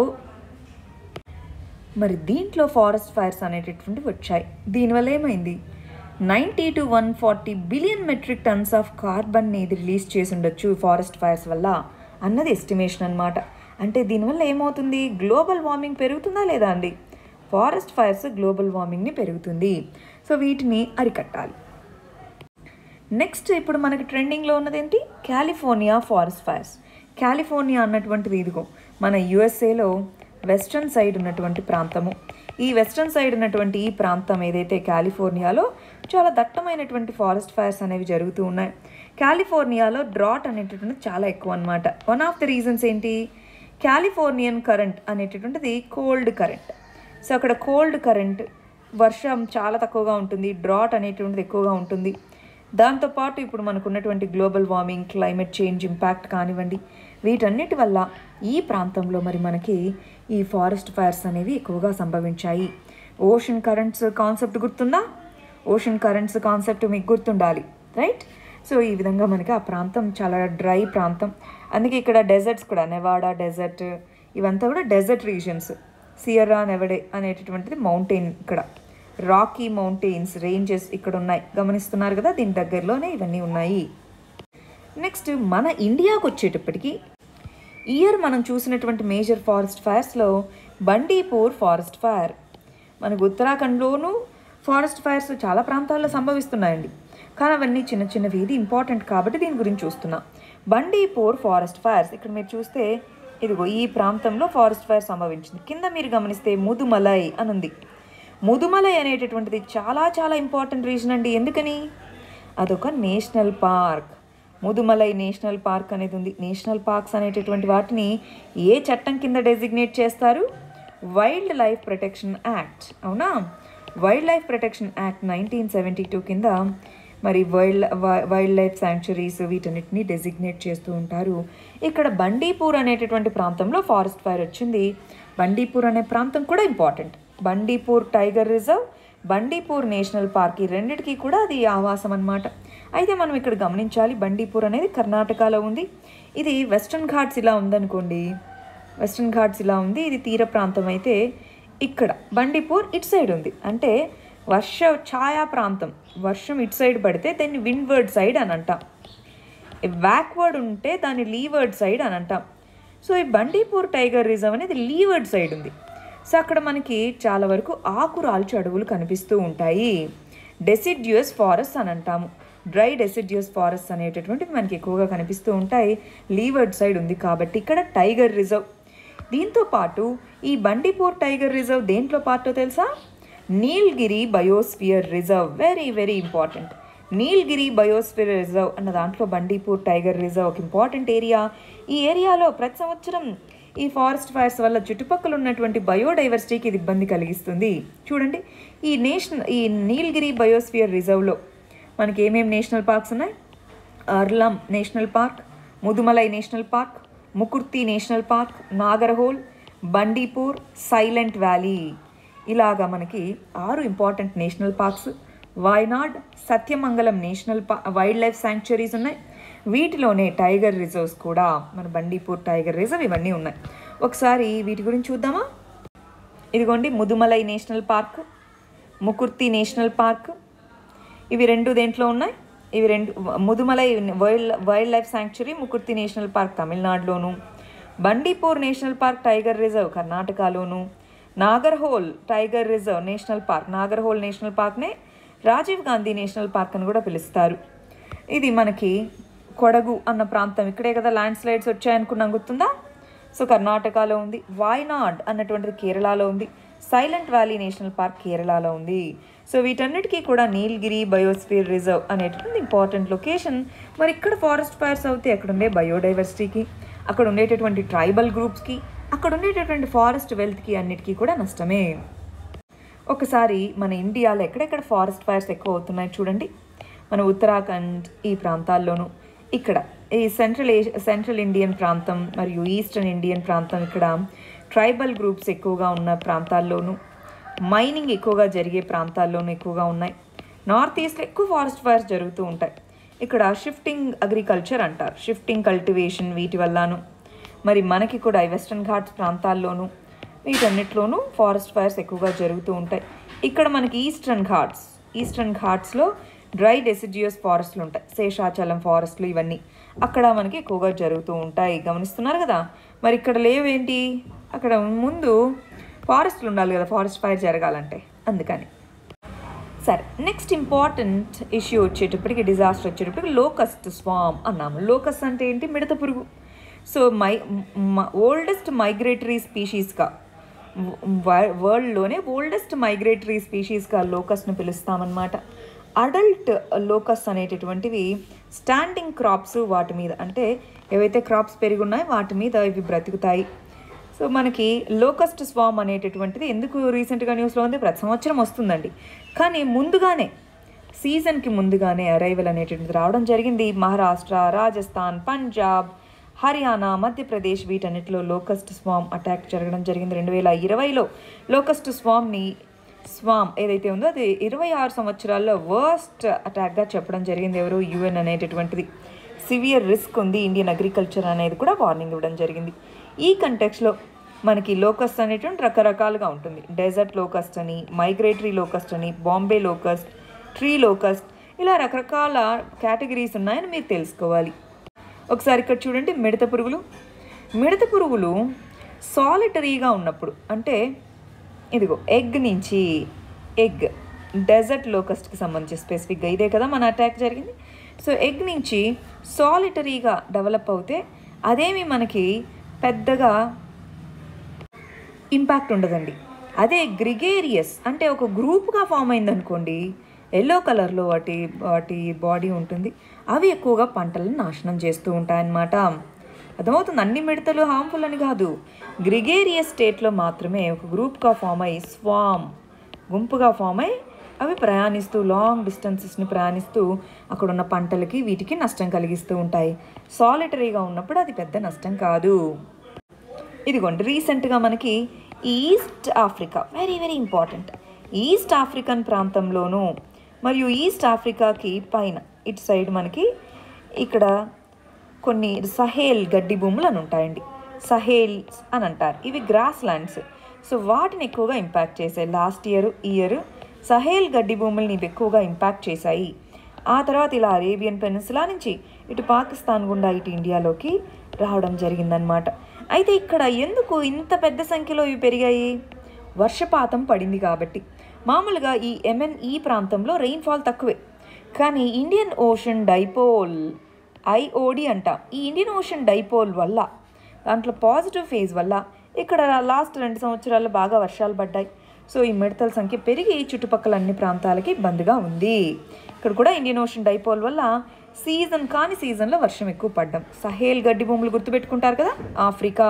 S1: మరి దీంట్లో ఫారెస్ట్ ఫైర్స్ అనేటటువంటివి వచ్చాయి దీనివల్ల ఏమైంది ninety to one forty billion metric tons of కార్బన్ని ఇది రిలీజ్ చేసి ఉండొచ్చు ఫారెస్ట్ ఫైర్స్ వల్ల అన్నది ఎస్టిమేషన్ అనమాట అంటే దీనివల్ల ఏమవుతుంది గ్లోబల్ వార్మింగ్ పెరుగుతుందా లేదా అండి ఫారెస్ట్ ఫైర్స్ గ్లోబల్ వార్మింగ్ని పెరుగుతుంది సో వీటిని అరికట్టాలి నెక్స్ట్ ఇప్పుడు మనకి ట్రెండింగ్లో ఉన్నది ఏంటి కాలిఫోర్నియా ఫారెస్ట్ ఫైర్స్ కాలిఫోర్నియా అన్నటువంటిది ఇదిగో మన యుఎస్ఏలో వెస్ట్రన్ సైడ్ ఉన్నటువంటి ప్రాంతము ఈ వెస్ట్రన్ సైడ్ ఉన్నటువంటి ఈ ప్రాంతం ఏదైతే కాలిఫోర్నియాలో చాలా దట్టమైనటువంటి ఫారెస్ట్ ఫైర్స్ అనేవి జరుగుతూ ఉన్నాయి కాలిఫోర్నియాలో డ్రాట్ అనేటటువంటిది చాలా ఎక్కువ అనమాట వన్ ఆఫ్ ద రీజన్స్ ఏంటి కాలిఫోర్నియన్ కరెంట్ అనేటటువంటిది కోల్డ్ కరెంట్ సో అక్కడ కోల్డ్ కరెంట్ వర్షం చాలా తక్కువగా ఉంటుంది డ్రాట్ అనేటువంటిది ఎక్కువగా ఉంటుంది దాంతోపాటు ఇప్పుడు మనకు ఉన్నటువంటి global warming climate change impact కానివ్వండి వీటన్నిటి వల్ల ఈ ప్రాంతంలో మరి మనకి ఈ ఫారెస్ట్ ఫైర్స్ అనేవి ఎక్కువగా సంభవించాయి ఓషన్ కరెంట్స్ కాన్సెప్ట్ గుర్తుందా ఓషన్ కరెంట్స్ కాన్సెప్ట్ మీకు గుర్తుండాలి రైట్ సో ఈ విధంగా మనకి ఆ ప్రాంతం చాలా డ్రై ప్రాంతం అందుకే ఇక్కడ డెజర్ట్స్ కూడా నెవాడా డెజర్ట్ ఇవంతా కూడా డెజర్ట్ రీజన్స్ సియరా నెవడే అనేటటువంటిది మౌంటైన్ ఇక్కడ రాకీ మౌంటైన్స్ రేంజెస్ ఇక్కడ ఉన్నాయి గమనిస్తున్నారు కదా దీని దగ్గరలోనే ఇవన్నీ ఉన్నాయి నెక్స్ట్ మన ఇండియాకు వచ్చేటప్పటికి ఇయర్ మనం చూసినటువంటి మేజర్ ఫారెస్ట్ ఫైర్స్లో బండీపూర్ ఫారెస్ట్ ఫైర్ మనకు ఉత్తరాఖండ్లోనూ ఫారెస్ట్ ఫైర్స్ చాలా ప్రాంతాల్లో సంభవిస్తున్నాయండి కానీ అవన్నీ చిన్న చిన్నవి ఇది ఇంపార్టెంట్ కాబట్టి దీని గురించి చూస్తున్నాం బండీపూర్ ఫారెస్ట్ ఫైర్స్ ఇక్కడ మీరు చూస్తే ఇదిగో ఈ ప్రాంతంలో ఫారెస్ట్ ఫైర్ సంభవించింది కింద మీరు గమనిస్తే ముదుమలై అని ఉంది ముదుమలై అనేటటువంటిది చాలా చాలా ఇంపార్టెంట్ రీజన్ అండి ఎందుకని అదొక national park Mudumalai national park అనేది ఉంది నేషనల్ పార్క్స్ అనేటటువంటి వాటిని ఏ చట్టం కింద డెసిగ్నేట్ చేస్తారు వైల్డ్ లైఫ్ ప్రొటెక్షన్ యాక్ట్ అవునా wildlife protection act nineteen seventy two కింద మరి వైల్డ్ వైల్డ్ లైఫ్ శాంక్చురీస్ వీటన్నిటిని డెసిగ్నేట్ చేస్తూ ఉంటారు ఇక్కడ బండీపూర్ అనేటటువంటి ప్రాంతంలో ఫారెస్ట్ ఫైర్ వచ్చింది బండీపూర్ అనే ప్రాంతం కూడా important Bandipur tiger reserve Bandipur national park ఈ రెండిటికి కూడా అది ఆవాసం అన్నమాట అయితే మనం ఇక్కడ గమనించాలి బండీపూర్ అనేది కర్ణాటకలో ఉంది ఇది వెస్ట్రన్ ఘాట్స్ ఇలా ఉందనుకోండి వెస్ట్రన్ ఘాట్స్ ఇలా ఉంది ఇది తీర ప్రాంతం అయితే ఇక్కడ బండీపూర్ ఇటు సైడ్ ఉంది అంటే వర్ష ఛాయా ప్రాంతం వర్షం ఇటు సైడ్ పడితే దాన్ని విండ్వర్డ్ సైడ్ అని అంటాం బ్యాక్వర్డ్ ఉంటే దాన్ని లీవర్డ్ సైడ్ అని అంటాం సో ఈ బండీపూర్ టైగర్ రిజర్వ్ అనేది లీవర్డ్ సైడ్ ఉంది సో అక్కడ మనకి చాలా వరకు ఆకురాల్చు అడవులు కనిపిస్తూ ఉంటాయి డెసిడ్యూస్ ఫారెస్ట్ అని అంటాము డ్రై డెసిడ్యూస్ ఫారెస్ట్ అనేటటువంటివి మనకి ఎక్కువగా కనిపిస్తూ ఉంటాయి లీవర్డ్ సైడ్ ఉంది కాబట్టి ఇక్కడ టైగర్ రిజర్వ్ దీంతో పాటు ఈ బండిపూర్ టైగర్ రిజర్వ్ దేంట్లో పార్టో తెలుసా Nilgiri biosphere reserve very very important Nilgiri biosphere reserve అన్న దాంట్లో బండీపూర్ టైగర్ రిజర్వ్ ఒక ఇంపార్టెంట్ ఏరియా ఈ ఏరియాలో ప్రతి సంవత్సరం ఈ ఫారెస్ట్ ఫైర్స్ వల్ల చుట్టుపక్కల ఉన్నటువంటి బయోడైవర్సిటీకి ఇది ఇబ్బంది కలిగిస్తుంది చూడండి ఈ నేషనల్ ఈ నీల్గిరి బయోస్ఫియర్ రిజర్వ్లో మనకి ఏమేమి నేషనల్ పార్క్స్ ఉన్నాయి Aralam national park Mudumalai national park Mukurthi national park Nagarhole Bandipur silent valley ఇలాగా మనకి ఆరు important national parks Wayanad Sathyamangalam national పా వైల్డ్ లైఫ్ శాంక్చురీస్ ఉన్నాయి వీటిలోనే టైగర్ రిజర్వ్స్ కూడా మన బండీపూర్ టైగర్ రిజర్వ్ ఇవన్నీ ఉన్నాయి ఒకసారి వీటి గురించి చూద్దామా ఇదిగోండి Mudumalai national park Mukurthi national park ఇవి రెండు దేంట్లో ఉన్నాయి ఇవి రెండు Mudumalai wild wildlife sanctuary Mukurthi national park తమిళనాడులోను Bandipur national park tiger reserve కర్ణాటకలోను Nagarhole tiger reserve national park Nagarhole national పార్క్నే రాజీవ్ గాంధీ నేషనల్ పార్క్ అని కూడా పిలుస్తారు ఇది మనకి కొడగు అన్న ప్రాంతం ఇక్కడే కదా ల్యాండ్ స్లైడ్స్ వచ్చాయనుకున్నాం గుర్తుందా సో కర్ణాటకలో ఉంది వాయనాడ్ అన్నటువంటిది కేరళలో ఉంది సైలెంట్ వ్యాలీ నేషనల్ పార్క్ కేరళలో ఉంది సో వీటన్నిటికీ కూడా నీల్గిరి బయోస్ఫియర్ రిజర్వ్ అనేటువంటి ఇంపార్టెంట్ లొకేషన్ మరి ఇక్కడ ఫారెస్ట్ ఫైర్స్ అవుతే అక్కడ ఉండే బయోడైవర్సిటీకి అక్కడ ఉండేటటువంటి ట్రైబల్ గ్రూప్స్కి అక్కడ ఉండేటటువంటి ఫారెస్ట్ వెల్త్కి అన్నిటికీ కూడా నష్టమే ఒకసారి మన ఇండియాలో ఎక్కడెక్కడ ఫారెస్ట్ ఫైర్స్ ఎక్కువ అవుతున్నాయి చూడండి మన ఉత్తరాఖండ్ ఈ ప్రాంతాల్లోనూ ఇక్కడ ఈ సెంట్రల్ ఏషియా సెంట్రల్ ఇండియన్ ప్రాంతం మరియు ఈస్టర్న్ ఇండియన్ ప్రాంతం ఇక్కడ ట్రైబల్ గ్రూప్స్ ఎక్కువగా ఉన్న ప్రాంతాల్లోనూ మైనింగ్ ఎక్కువగా జరిగే ప్రాంతాల్లోనూ ఎక్కువగా ఉన్నాయి నార్త్ ఈస్ట్లో ఎక్కువ ఫారెస్ట్ ఫైర్స్ జరుగుతూ ఉంటాయి ఇక్కడ షిఫ్టింగ్ అగ్రికల్చర్ అంటారు షిఫ్టింగ్ కల్టివేషన్ వీటి వల్లను మరి మనకి కూడా ఈ వెస్ట్రన్ ఘాట్స్ ప్రాంతాల్లోనూ వీటన్నిటిలోనూ ఫారెస్ట్ ఫైర్స్ ఎక్కువగా జరుగుతూ ఉంటాయి ఇక్కడ మనకి ఈస్టర్న్ ఘాట్స్ ఈస్టర్న్ ఘాట్స్లో డ్రై డెసిడ్యూస్ ఫారెస్ట్లు ఉంటాయి శేషాచలం ఫారెస్ట్లు ఇవన్నీ అక్కడ మనకి ఎక్కువగా జరుగుతూ ఉంటాయి గమనిస్తున్నారు కదా మరి ఇక్కడ లేవేంటి అక్కడ ముందు ఫారెస్ట్లు ఉండాలి కదా ఫారెస్ట్ ఫైర్ జరగాలంటే అందుకని సరే నెక్స్ట్ ఇంపార్టెంట్ ఇష్యూ వచ్చేటప్పటికి డిజాస్టర్ వచ్చేటప్పటికి లోకస్ట్ స్వామ్ అన్నాము లోకస్ట్ అంటే ఏంటి మిడత పురుగు సో మై ఓల్డెస్ట్ మైగ్రేటరీ స్పీషీస్గా వరల్డ్లోనే ఓల్డెస్ట్ మైగ్రేటరీ స్పీషీస్గా లోకస్ను పిలుస్తామన్నమాట అడల్ట్ లోకస్ అనేటటువంటివి స్టాండింగ్ క్రాప్స్ వాటి మీద అంటే ఏవైతే క్రాప్స్ పెరిగి ఉన్నాయో వాటి మీద ఇవి బ్రతుకుతాయి సో మనకి లోకస్ట్ స్వామ్ అనేటటువంటిది ఎందుకు రీసెంట్గా న్యూస్లో ఉంది ప్రతి సంవత్సరం వస్తుందండి కానీ ముందుగానే సీజన్కి ముందుగానే అరైవల్ అనేటువంటిది రావడం జరిగింది మహారాష్ట్ర రాజస్థాన్ పంజాబ్ హర్యానా మధ్యప్రదేశ్ వీటన్నిటిలో లోకస్ట్ స్వామ్ అటాక్ జరగడం జరిగింది రెండు వేల ఇరవైలో లోకస్ట్ స్వామ్ని స్వామ్ ఏదైతే ఉందో అది ఇరవై ఆరు సంవత్సరాల్లో వర్స్ట్ అటాక్గా చెప్పడం జరిగింది ఎవరు యుఎన్ అనేటటువంటిది సివియర్ రిస్క్ ఉంది ఇండియన్ అగ్రికల్చర్ అనేది కూడా వార్నింగ్ ఇవ్వడం జరిగింది ఈ కంటెక్స్లో మనకి లోకస్ట్ అనేటువంటి రకరకాలుగా ఉంటుంది డెజర్ట్ లోకస్ట్ అని మైగ్రేటరీ లోకస్ట్ అని బాంబే లోకస్ట్ ట్రీ లోకస్ట్ ఇలా రకరకాల కేటగిరీస్ ఉన్నాయని మీరు తెలుసుకోవాలి ఒకసారి ఇక్కడ చూడండి మిడత పురుగులు మిడత పురుగులు సాలిటరీగా ఉన్నప్పుడు అంటే ఇదిగో ఎగ్ నుంచి ఎగ్ డెజర్ట్ లోకస్ట్కి సంబంధించి స్పెసిఫిక్గా ఇదే కదా మన అటాక్ జరిగింది సో ఎగ్ నుంచి సాలిటరీగా డెవలప్ అవుతే అదేమి మనకి పెద్దగా ఇంపాక్ట్ ఉండదండి అదే గ్రిగేరియస్ అంటే ఒక గ్రూప్గా ఫామ్ అయిందనుకోండి ఎల్లో కలర్లో వాటి వాటి బాడీ ఉంటుంది అవి ఎక్కువగా పంటలను నాశనం చేస్తూ ఉంటాయన్నమాట అర్థమవుతుంది అన్ని మిడతలు హార్మ్ఫుల్ అని కాదు గ్రిగేరియస్ స్టేట్లో మాత్రమే ఒక గ్రూప్గా ఫామ్ అయ్యి స్వామ్ గుంపుగా ఫామ్ అయ్యి అవి ప్రయాణిస్తూ లాంగ్ డిస్టెన్సెస్ని ప్రయాణిస్తూ అక్కడ ఉన్న పంటలకి వీటికి నష్టం కలిగిస్తూ ఉంటాయి సాలిటరీగా ఉన్నప్పుడు అది పెద్ద నష్టం కాదు ఇదిగోండి రీసెంట్గా మనకి east Africa very very important east African ప్రాంతంలోనూ మరియు ఈస్ట్ ఆఫ్రికాకి పైన ఇటు సైడ్ మనకి ఇక్కడ కొన్ని సహేల్ గడ్డి భూములు అని ఉంటాయండి సహేల్స్ అని అంటారు ఇవి గ్రాస్ ల్యాండ్స్ సో వాటిని ఎక్కువగా ఇంపాక్ట్ చేశాయి లాస్ట్ ఇయర్ ఇయర్ సహేల్ గడ్డి భూముల్ని ఇవి ఎక్కువగా ఇంపాక్ట్ చేశాయి ఆ తర్వాత ఇలా అరేబియన్ పెనిన్సులా నుంచి ఇటు పాకిస్తాన్ గుండా ఇటు ఇండియాలోకి రావడం జరిగిందనమాట అయితే ఇక్కడ ఎందుకు ఇంత పెద్ద సంఖ్యలో ఇవి పెరిగాయి వర్షపాతం పడింది కాబట్టి మామూలుగా ఈ ఎంఎన్ ఈ ప్రాంతంలో రెయిన్ఫాల్ తక్కువే కానీ ఇండియన్ ఓషన్ డైపోల్ ఐఓడి అంటాం ఈ ఇండియన్ ఓషన్ డైపోల్ వల్ల దాంట్లో పాజిటివ్ ఫేజ్ వల్ల ఇక్కడ లాస్ట్ రెండు సంవత్సరాల్లో బాగా వర్షాలు పడ్డాయి సో ఈ మిడతల సంఖ్య పెరిగి చుట్టుపక్కల అన్ని ప్రాంతాలకి ఇబ్బందిగా ఉంది ఇక్కడ కూడా ఇండియన్ ఓషన్ డైపోల్ వల్ల సీజన్ కాని సీజన్లో వర్షం ఎక్కువ పడ్డం సహేల్ గడ్డి భూములు గుర్తుపెట్టుకుంటారు కదా ఆఫ్రికా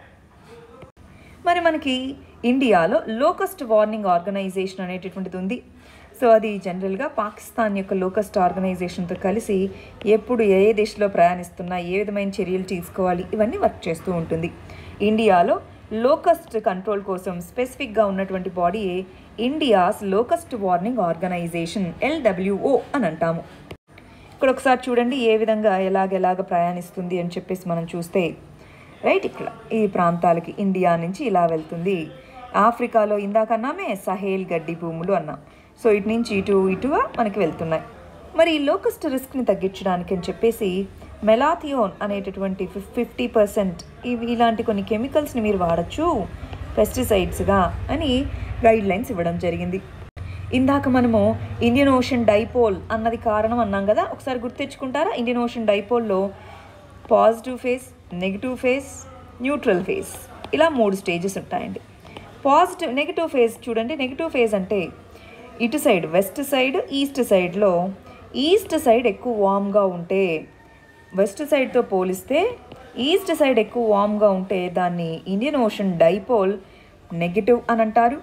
S1: మరి మనకి ఇండియాలో లోకస్ట్ వార్నింగ్ ఆర్గనైజేషన్ అనేటటువంటిది ఉంది సో అది జనరల్గా పాకిస్తాన్ యొక్క లోకస్ట్ ఆర్గనైజేషన్తో కలిసి ఎప్పుడు ఏ ఏ దేశంలో ప్రయాణిస్తున్నా ఏ విధమైన చర్యలు తీసుకోవాలి ఇవన్నీ వర్క్ చేస్తూ ఉంటుంది ఇండియాలో లోకస్ట్ కంట్రోల్ కోసం స్పెసిఫిక్గా ఉన్నటువంటి body India's locust warning organisation LWO అని అంటాము ఇక్కడ ఒకసారి చూడండి ఏ విధంగా ఎలాగెలాగ ప్రయాణిస్తుంది అని చెప్పేసి మనం చూస్తే రైట్ ఇక్కడ ఈ ప్రాంతాలకి ఇండియా నుంచి ఇలా వెళ్తుంది ఆఫ్రికాలో ఇందాక అన్నామే సహేల్ గడ్డి భూములు అన్నాం సో ఇటు నుంచి ఇటు ఇటుగా మనకి వెళ్తున్నాయి మరి ఈ లోకస్ట్ రిస్క్ని తగ్గించడానికి అని చెప్పేసి మెలాథియోన్ అనేటటువంటి ఫిఫ్ ఫిఫ్టీ పర్సెంట్ ఇవి ఇలాంటి కొన్ని కెమికల్స్ని మీరు వాడచ్చు పెస్టిసైడ్స్గా అని గైడ్ లైన్స్ ఇవ్వడం జరిగింది ఇందాక మనము ఇండియన్ ఓషన్ డైపోల్ అన్నది కారణం అన్నాం కదా ఒకసారి గుర్తెచ్చుకుంటారా ఇండియన్ ఓషన్ డైపోల్లో positive phase negative phase neutral phase ఇలా మూడు స్టేజెస్ ఉంటాయండి పాజిటివ్ నెగిటివ్ ఫేజ్ చూడండి నెగిటివ్ ఫేజ్ అంటే ఇటు సైడ్ వెస్ట్ సైడ్ ఈస్ట్ సైడ్లో ఈస్ట్ సైడ్ ఎక్కువ వామ్గా ఉంటే వెస్ట్ సైడ్తో పోలిస్తే ఈస్ట్ సైడ్ ఎక్కువ వామ్గా ఉంటే దాన్ని ఇండియన్ ఓషన్ డైపోల్ నెగిటివ్ అని అంటారు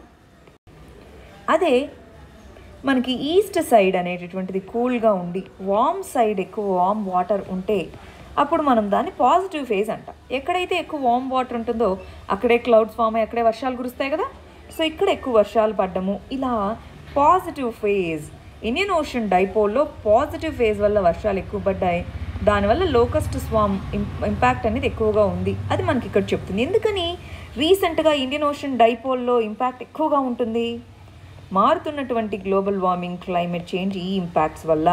S1: అదే మనకి ఈస్ట్ సైడ్ అనేటటువంటిది కూల్గా ఉండి వామ్ సైడ్ ఎక్కువ వామ్ వాటర్ ఉంటే అప్పుడు మనం దాన్ని పాజిటివ్ ఫేజ్ అంటాం ఎక్కడైతే ఎక్కువ వామ్ వాటర్ ఉంటుందో అక్కడే క్లౌడ్స్ ఫామ్ అయ్యి అక్కడే వర్షాలు కురుస్తాయి కదా సో ఇక్కడ ఎక్కువ వర్షాలు పడ్డము ఇలా పాజిటివ్ ఫేజ్ ఇండియన్ ఓషన్ డైపోల్లో పాజిటివ్ ఫేజ్ వల్ల వర్షాలు ఎక్కువ పడ్డాయి దానివల్ల లోకస్ట్ స్వామ్ ఇంపాక్ట్ అనేది ఎక్కువగా ఉంది అది మనకి ఇక్కడ చెప్తుంది ఎందుకని రీసెంట్గా ఇండియన్ ఓషన్ డైపోల్లో ఇంపాక్ట్ ఎక్కువగా ఉంటుంది మారుతున్నటువంటి గ్లోబల్ వార్మింగ్ క్లైమేట్ చేంజ్ ఈ ఇంపాక్ట్స్ వల్ల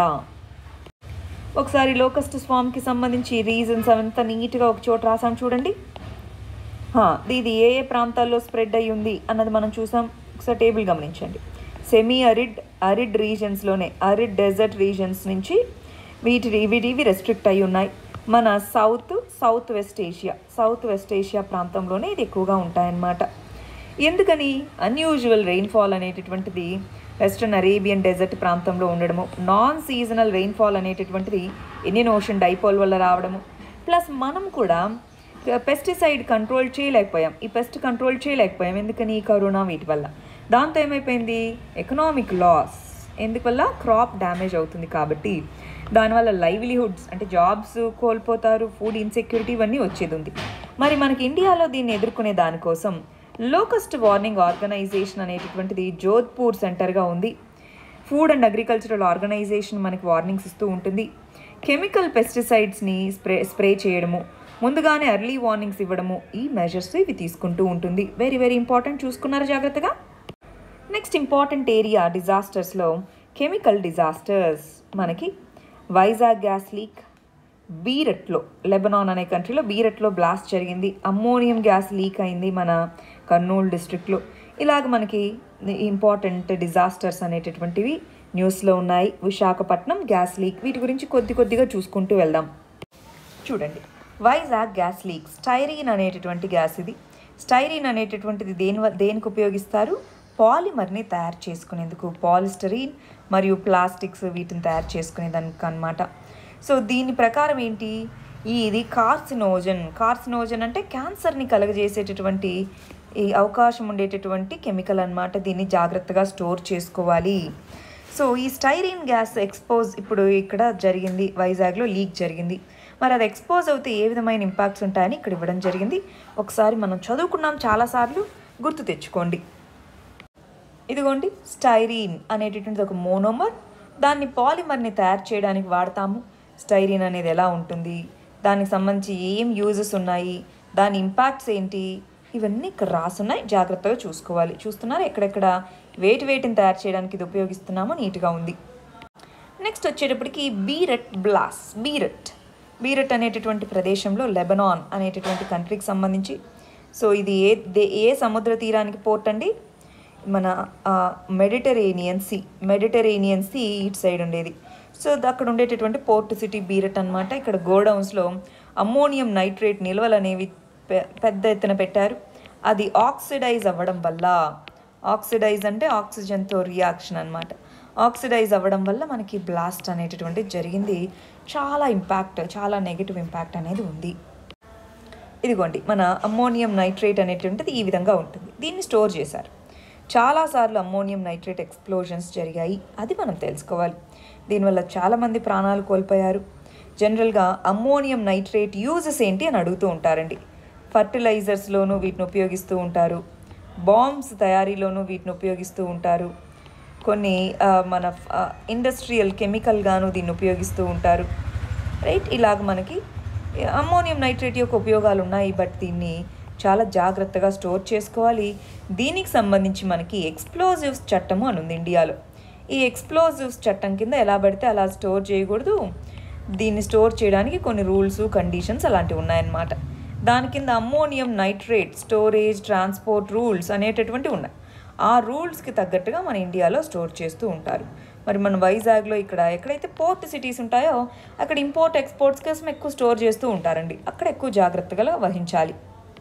S1: ఒకసారి లోకస్ట్ స్వామ్కి సంబంధించి రీజన్స్ అవంతా నీట్గా ఒక చోట రాసాం చూడండి హా, ఇది ఏ ఏ ప్రాంతాల్లో స్ప్రెడ్ అయి ఉంది అన్నది మనం చూసాం ఒకసారి టేబుల్ గమనించండి సెమీ అరిడ్ అరిడ్ రీజన్స్లోనే అరిడ్ డెజర్ట్ రీజన్స్ నుంచి వీటి వీటి ఇవి రెస్ట్రిక్ట్ అయి ఉన్నాయి మన south south west Asia south west Asia ప్రాంతంలోనే ఇది ఎక్కువగా ఉంటాయన్నమాట ఎందుకని అన్యూజువల్ రెయిన్ఫాల్ అనేటటువంటిది వెస్ట్రన్ అరేబియన్ డెజర్ట్ ప్రాంతంలో ఉండడము నాన్ సీజనల్ రెయిన్ఫాల్ అనేటటువంటిది ఇండియన్ ఓషన్ డైపోల్ వల్ల రావడము ప్లస్ మనం కూడా పెస్టిసైడ్ కంట్రోల్ చేయలేకపోయాం ఈ పెస్ట్ కంట్రోల్ చేయలేకపోయాం ఎందుకని ఈ కరోనా వీటి వల్ల దాంతో ఏమైపోయింది ఎకనామిక్ లాస్ ఎందువల్ల క్రాప్ డ్యామేజ్ అవుతుంది కాబట్టి దానివల్ల లైవ్లీహుడ్స్ అంటే జాబ్స్ కోల్పోతారు ఫుడ్ ఇన్సెక్యూరిటీ ఇవన్నీ వచ్చేది ఉంది మరి మనకి ఇండియాలో దీన్ని ఎదుర్కొనే దానికోసం లోకస్ట్ వార్నింగ్ ఆర్గనైజేషన్ అనేటటువంటిది జోధ్పూర్ సెంటర్గా ఉంది ఫుడ్ అండ్ అగ్రికల్చరల్ ఆర్గనైజేషన్ మనకి వార్నింగ్స్ ఇస్తూ ఉంటుంది కెమికల్ పెస్టిసైడ్స్ని స్ప్రే స్ప్రే చేయడము ముందుగానే ఎర్లీ వార్నింగ్స్ ఇవ్వడము ఈ మెజర్స్ ఇవి తీసుకుంటూ ఉంటుంది వెరీ వెరీ ఇంపార్టెంట్ చూసుకున్నారు జాగ్రత్తగా నెక్స్ట్ ఇంపార్టెంట్ ఏరియా డిజాస్టర్స్లో కెమికల్ డిజాస్టర్స్ మనకి వైజాగ్ గ్యాస్ లీక్ బీరట్లో లెబనాన్ అనే కంట్రీలో బీరట్లో బ్లాస్ట్ జరిగింది అమ్మోనియం గ్యాస్ లీక్ అయింది మన కర్నూలు డిస్ట్రిక్ట్లో ఇలాగ మనకి ఇంపార్టెంట్ డిజాస్టర్స్ అనేటటువంటివి న్యూస్లో ఉన్నాయి విశాఖపట్నం గ్యాస్ లీక్ వీటి గురించి కొద్ది కొద్దిగా చూసుకుంటూ వెళ్దాం చూడండి వైజాగ్ గ్యాస్ లీక్ స్టైరీన్ అనేటటువంటి గ్యాస్ ఇది స్టైరీన్ అనేటటువంటిది దేని వ- దేనికి ఉపయోగిస్తారు పాలిమర్ని తయారు చేసుకునేందుకు పాలిస్టరీన్ మరియు ప్లాస్టిక్స్ వీటిని తయారు చేసుకునేదానికి అన్నమాట సో దీని ప్రకారం ఏంటి ఈ ఇది కార్సినోజన్ కార్సినోజన్ అంటే క్యాన్సర్ని కలగజేసేటటువంటి ఈ అవకాశం ఉండేటటువంటి కెమికల్ అన్నమాట దీన్ని జాగ్రత్తగా స్టోర్ చేసుకోవాలి సో ఈ స్టైరీన్ గ్యాస్ ఎక్స్పోజ్ ఇప్పుడు ఇక్కడ జరిగింది వైజాగ్లో లీక్ జరిగింది మరి అది ఎక్స్పోజ్ అవుతే ఏ విధమైన ఇంపాక్ట్స్ ఉంటాయని ఇక్కడ ఇవ్వడం జరిగింది ఒకసారి మనం చదువుకున్నాం చాలాసార్లు గుర్తు తెచ్చుకోండి ఇదిగోండి స్టైరీన్ అనేటటువంటిది ఒక మోనోమర్ దాన్ని పాలిమర్ని తయారు చేయడానికి వాడతాము స్టైరీన్ అనేది ఎలా ఉంటుంది దానికి సంబంధించి ఏం యూజెస్ ఉన్నాయి దాని ఇంపాక్ట్స్ ఏంటి ఇవన్నీ ఇక్కడ రాసున్నాయి జాగ్రత్తగా చూసుకోవాలి చూస్తున్నారు ఎక్కడెక్కడ వేటి వేటిని తయారు చేయడానికి ఇది ఉపయోగిస్తున్నామో నీట్గా ఉంది నెక్స్ట్ వచ్చేటప్పటికి బీరట్ బ్లాస్ బీరట్ బీరట్ అనేటటువంటి ప్రదేశంలో లెబనాన్ అనేటటువంటి కంట్రీకి సంబంధించి సో ఇది ఏ దే- ఏ సముద్ర తీరానికి పోర్ట్ అండి మన మెడిటరేనియన్ సీ మెడిటరేనియన్ సీ ఇటు సైడ్ ఉండేది సో ద- అక్కడ ఉండేటటువంటి పోర్ట్ సిటీ బీరట్ అన్నమాట ఇక్కడ గోడౌన్స్లో అమ్మోనియం నైట్రేట్ నిల్వలు అనేవి పె- పెద్ద ఎత్తున పెట్టారు అది ఆక్సిడైజ్ అవ్వడం వల్ల ఆక్సిడైజ్ అంటే ఆక్సిజన్తో రియాక్షన్ అన్నమాట ఆక్సిడైజ్ అవ్వడం వల్ల మనకి బ్లాస్ట్ అనేటటువంటి జరిగింది చాలా ఇంపాక్ట్ చాలా నెగిటివ్ ఇంపాక్ట్ అనేది ఉంది ఇదిగోండి మన అమ్మోనియం నైట్రేట్ అనేటువంటిది ఈ విధంగా ఉంటుంది దీన్ని స్టోర్ చేశారు చాలాసార్లు అమ్మోనియం నైట్రేట్ ఎక్స్ప్లోజన్స్ జరిగాయి అది మనం తెలుసుకోవాలి దీనివల్ల చాలామంది ప్రాణాలు కోల్పోయారు జనరల్గా అమ్మోనియం నైట్రేట్ యూజెస్ ఏంటి అని అడుగుతూ ఉంటారండి ఫర్టిలైజర్స్లోనూ వీటిని ఉపయోగిస్తూ ఉంటారు బాంబ్స్ తయారీలోనూ వీటిని ఉపయోగిస్తూ ఉంటారు కొన్ని ఆ, మన ఇండస్ట్రియల్ కెమికల్గాను దీన్ని ఉపయోగిస్తూ ఉంటారు రైట్ ఇలాగ మనకి అమ్మోనియం నైట్రేట్ యొక్క ఉపయోగాలు ఉన్నాయి బట్ దీన్ని చాలా జాగ్రత్తగా స్టోర్ చేసుకోవాలి దీనికి సంబంధించి మనకి ఎక్స్ప్లోజివ్స్ చట్టము అని ఉంది ఇండియాలో ఈ ఎక్స్ప్లోజివ్స్ చట్టం కింద ఎలా పడితే అలా స్టోర్ చేయకూడదు దీన్ని స్టోర్ చేయడానికి కొన్ని రూల్స్ కండిషన్స్ అలాంటివి ఉన్నాయన్నమాట దాని కింద ammonium nitrate storage transport rules అనేటటువంటివి ఉన్నాయి ఆ రూల్స్కి తగ్గట్టుగా మన ఇండియాలో స్టోర్ చేస్తూ ఉంటారు మరి మన వైజాగ్లో ఇక్కడ ఎక్కడైతే పోర్ట్ సిటీస్ ఉంటాయో అక్కడ ఇంపోర్ట్ ఎక్స్పోర్ట్స్ కోసం ఎక్కువ స్టోర్ చేస్తూ ఉంటారండి అక్కడ ఎక్కువ జాగ్రత్తగా వహించాలి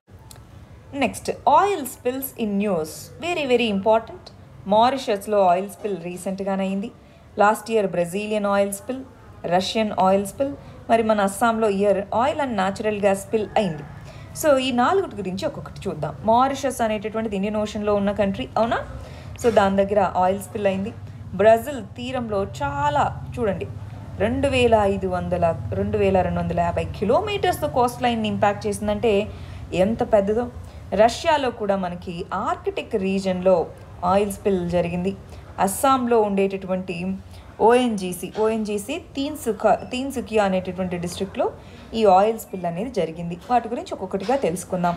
S1: next oil spills in news very very important మారిషస్లో ఆయిల్ స్పిల్ రీసెంట్గానే అయింది last year Brazilian oil spill Russian oil spill మరి మన అస్సాంలో year oil and natural gas spill అయింది సో ఈ నాలుగుటి గురించి ఒక్కొక్కటి చూద్దాం మారిషస్ అనేటటువంటిది ఇండియన్ ఓషన్లో ఉన్న కంట్రీ అవునా సో దాని దగ్గర ఆయిల్ స్పిల్ అయింది బ్రెజిల్ తీరంలో చాలా చూడండి రెండు వేల ఐదు వందల రెండు వేల రెండు వందల యాభై కిలోమీటర్స్తో కోస్ట్ లైన్ ఇంపాక్ట్ చేసిందంటే ఎంత పెద్దదో రష్యాలో కూడా మనకి ఆర్కిటిక్ రీజన్లో ఆయిల్ స్పిల్ జరిగింది అస్సాంలో ఉండేటటువంటి ఓఎన్జీసీ ఓఎన్జీసీ తీన్సుక తీన్సుకియా అనేటటువంటి డిస్ట్రిక్ట్లో ఈ ఆయిల్ స్పిల్ అనేది జరిగింది వాటి గురించి ఒక్కొక్కటిగా తెలుసుకుందాం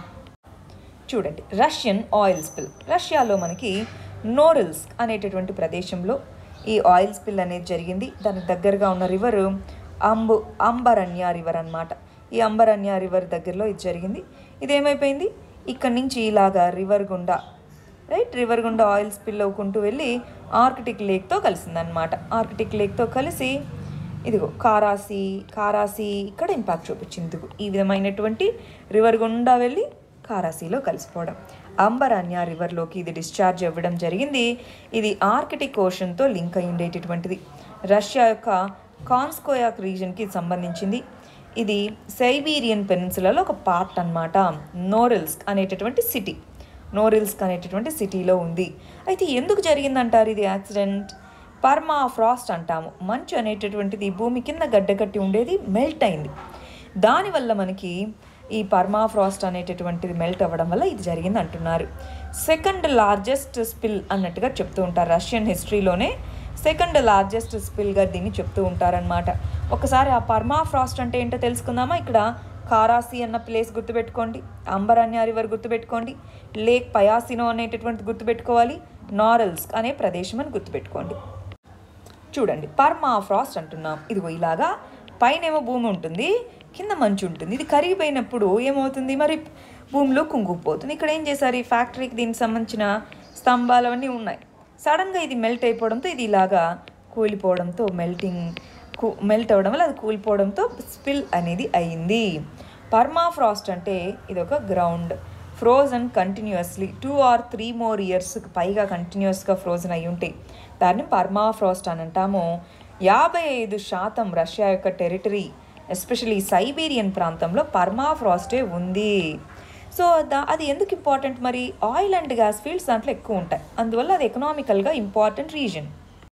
S1: చూడండి రష్యన్ ఆయిల్ స్పిల్ రష్యాలో మనకి నోరిల్స్క్ అనేటటువంటి ప్రదేశంలో ఈ ఆయిల్ స్పిల్ అనేది జరిగింది దానికి దగ్గరగా ఉన్న రివర్ అంబు అంబరణ్య రివర్ అన్నమాట ఈ అంబరణ్య రివర్ దగ్గరలో ఇది జరిగింది ఇది ఏమైపోయింది ఇక్కడి నుంచి ఇలాగా రివర్ గుండా రైట్ రివర్ గుండా ఆయిల్ స్పిల్ అవ్వుకుంటూ వెళ్ళి ఆర్కిటిక్ లేక్తో కలిసిందనమాట ఆర్కిటిక్ లేక్తో కలిసి ఇదిగో కారాసి కారాసి ఇక్కడ ఇంపాక్ట్ చూపించింది ఇదిగో ఈ విధమైనటువంటి రివర్ గుండా వెళ్ళి కారాసీలో కలిసిపోవడం అంబరాన్య రివర్లోకి ఇది డిశ్చార్జ్ అవ్వడం జరిగింది ఇది ఆర్కిటిక్ ఓషన్తో లింక్ అయి ఉండేటటువంటిది రష్యా యొక్క కాన్స్కోయాక్ రీజన్కి సంబంధించింది ఇది సైబీరియన్ పెనిన్సులలో ఒక పార్ట్ అన్నమాట నోరిల్స్క్ అనేటటువంటి సిటీ నోరిల్స్క్ అనేటటువంటి సిటీలో ఉంది అయితే ఎందుకు జరిగిందంటారు ఇది యాక్సిడెంట్ పర్మా ఫ్రాస్ట్ అంటాము మంచు అనేటటువంటిది భూమి కింద గడ్డకట్టి ఉండేది మెల్ట్ అయింది దానివల్ల మనకి ఈ పర్మా ఫ్రాస్ట్ అనేటటువంటిది మెల్ట్ అవ్వడం వల్ల ఇది జరిగింది అంటున్నారు సెకండ్ లార్జెస్ట్ స్పిల్ అన్నట్టుగా చెప్తూ ఉంటారు రష్యన్ హిస్టరీలోనే సెకండ్ లార్జెస్ట్ స్పిల్గా దీన్ని చెప్తూ ఉంటారనమాట ఒకసారి ఆ పర్మా ఫ్రాస్ట్ అంటే ఏంటో తెలుసుకుందామా ఇక్కడ కారాసి అన్న ప్లేస్ గుర్తుపెట్టుకోండి అంబరాన్య రివర్ గుర్తుపెట్టుకోండి లేక్ పయాసినో అనేటటువంటి గుర్తుపెట్టుకోవాలి నారల్స్ అనే ప్రదేశం అని గుర్తుపెట్టుకోండి చూడండి పర్మా ఫ్రాస్ట్ అంటున్నాం ఇదిగో ఇలాగా పైనేమో భూమి ఉంటుంది కింద మంచు ఉంటుంది ఇది కరిగిపోయినప్పుడు ఏమవుతుంది మరి భూమిలో కుంగుకుపోతుంది ఇక్కడ ఏం చేశారు ఈ ఫ్యాక్టరీకి దీనికి సంబంధించిన స్తంభాలు అవన్నీ ఉన్నాయి సడన్గా ఇది మెల్ట్ అయిపోవడంతో ఇది ఇలాగా కూలిపోవడంతో మెల్టింగ్ మెల్ట్ అవ్వడం వల్ల అది కూలిపోవడంతో స్పిల్ అనేది అయింది పర్మా ఫ్రాస్ట్ అంటే ఇది ఒక ground frozen continuously two or three more years పైగా కంటిన్యూస్గా ఫ్రోజన్ అయి ఉంటాయి దాన్ని పర్మా ఫ్రాస్ట్ అని అంటాము యాభై ఐదు శాతం రష్యా యొక్క టెరిటరీ ఎస్పెషలీ సైబీరియన్ ప్రాంతంలో పర్మా ఫ్రాస్టే ఉంది సో దా అది ఎందుకు ఇంపార్టెంట్ మరి ఆయిల్ అండ్ గ్యాస్ ఫీల్డ్స్ దాంట్లో ఎక్కువ ఉంటాయి అందువల్ల అది ఎకనామికల్గా ఇంపార్టెంట్ రీజన్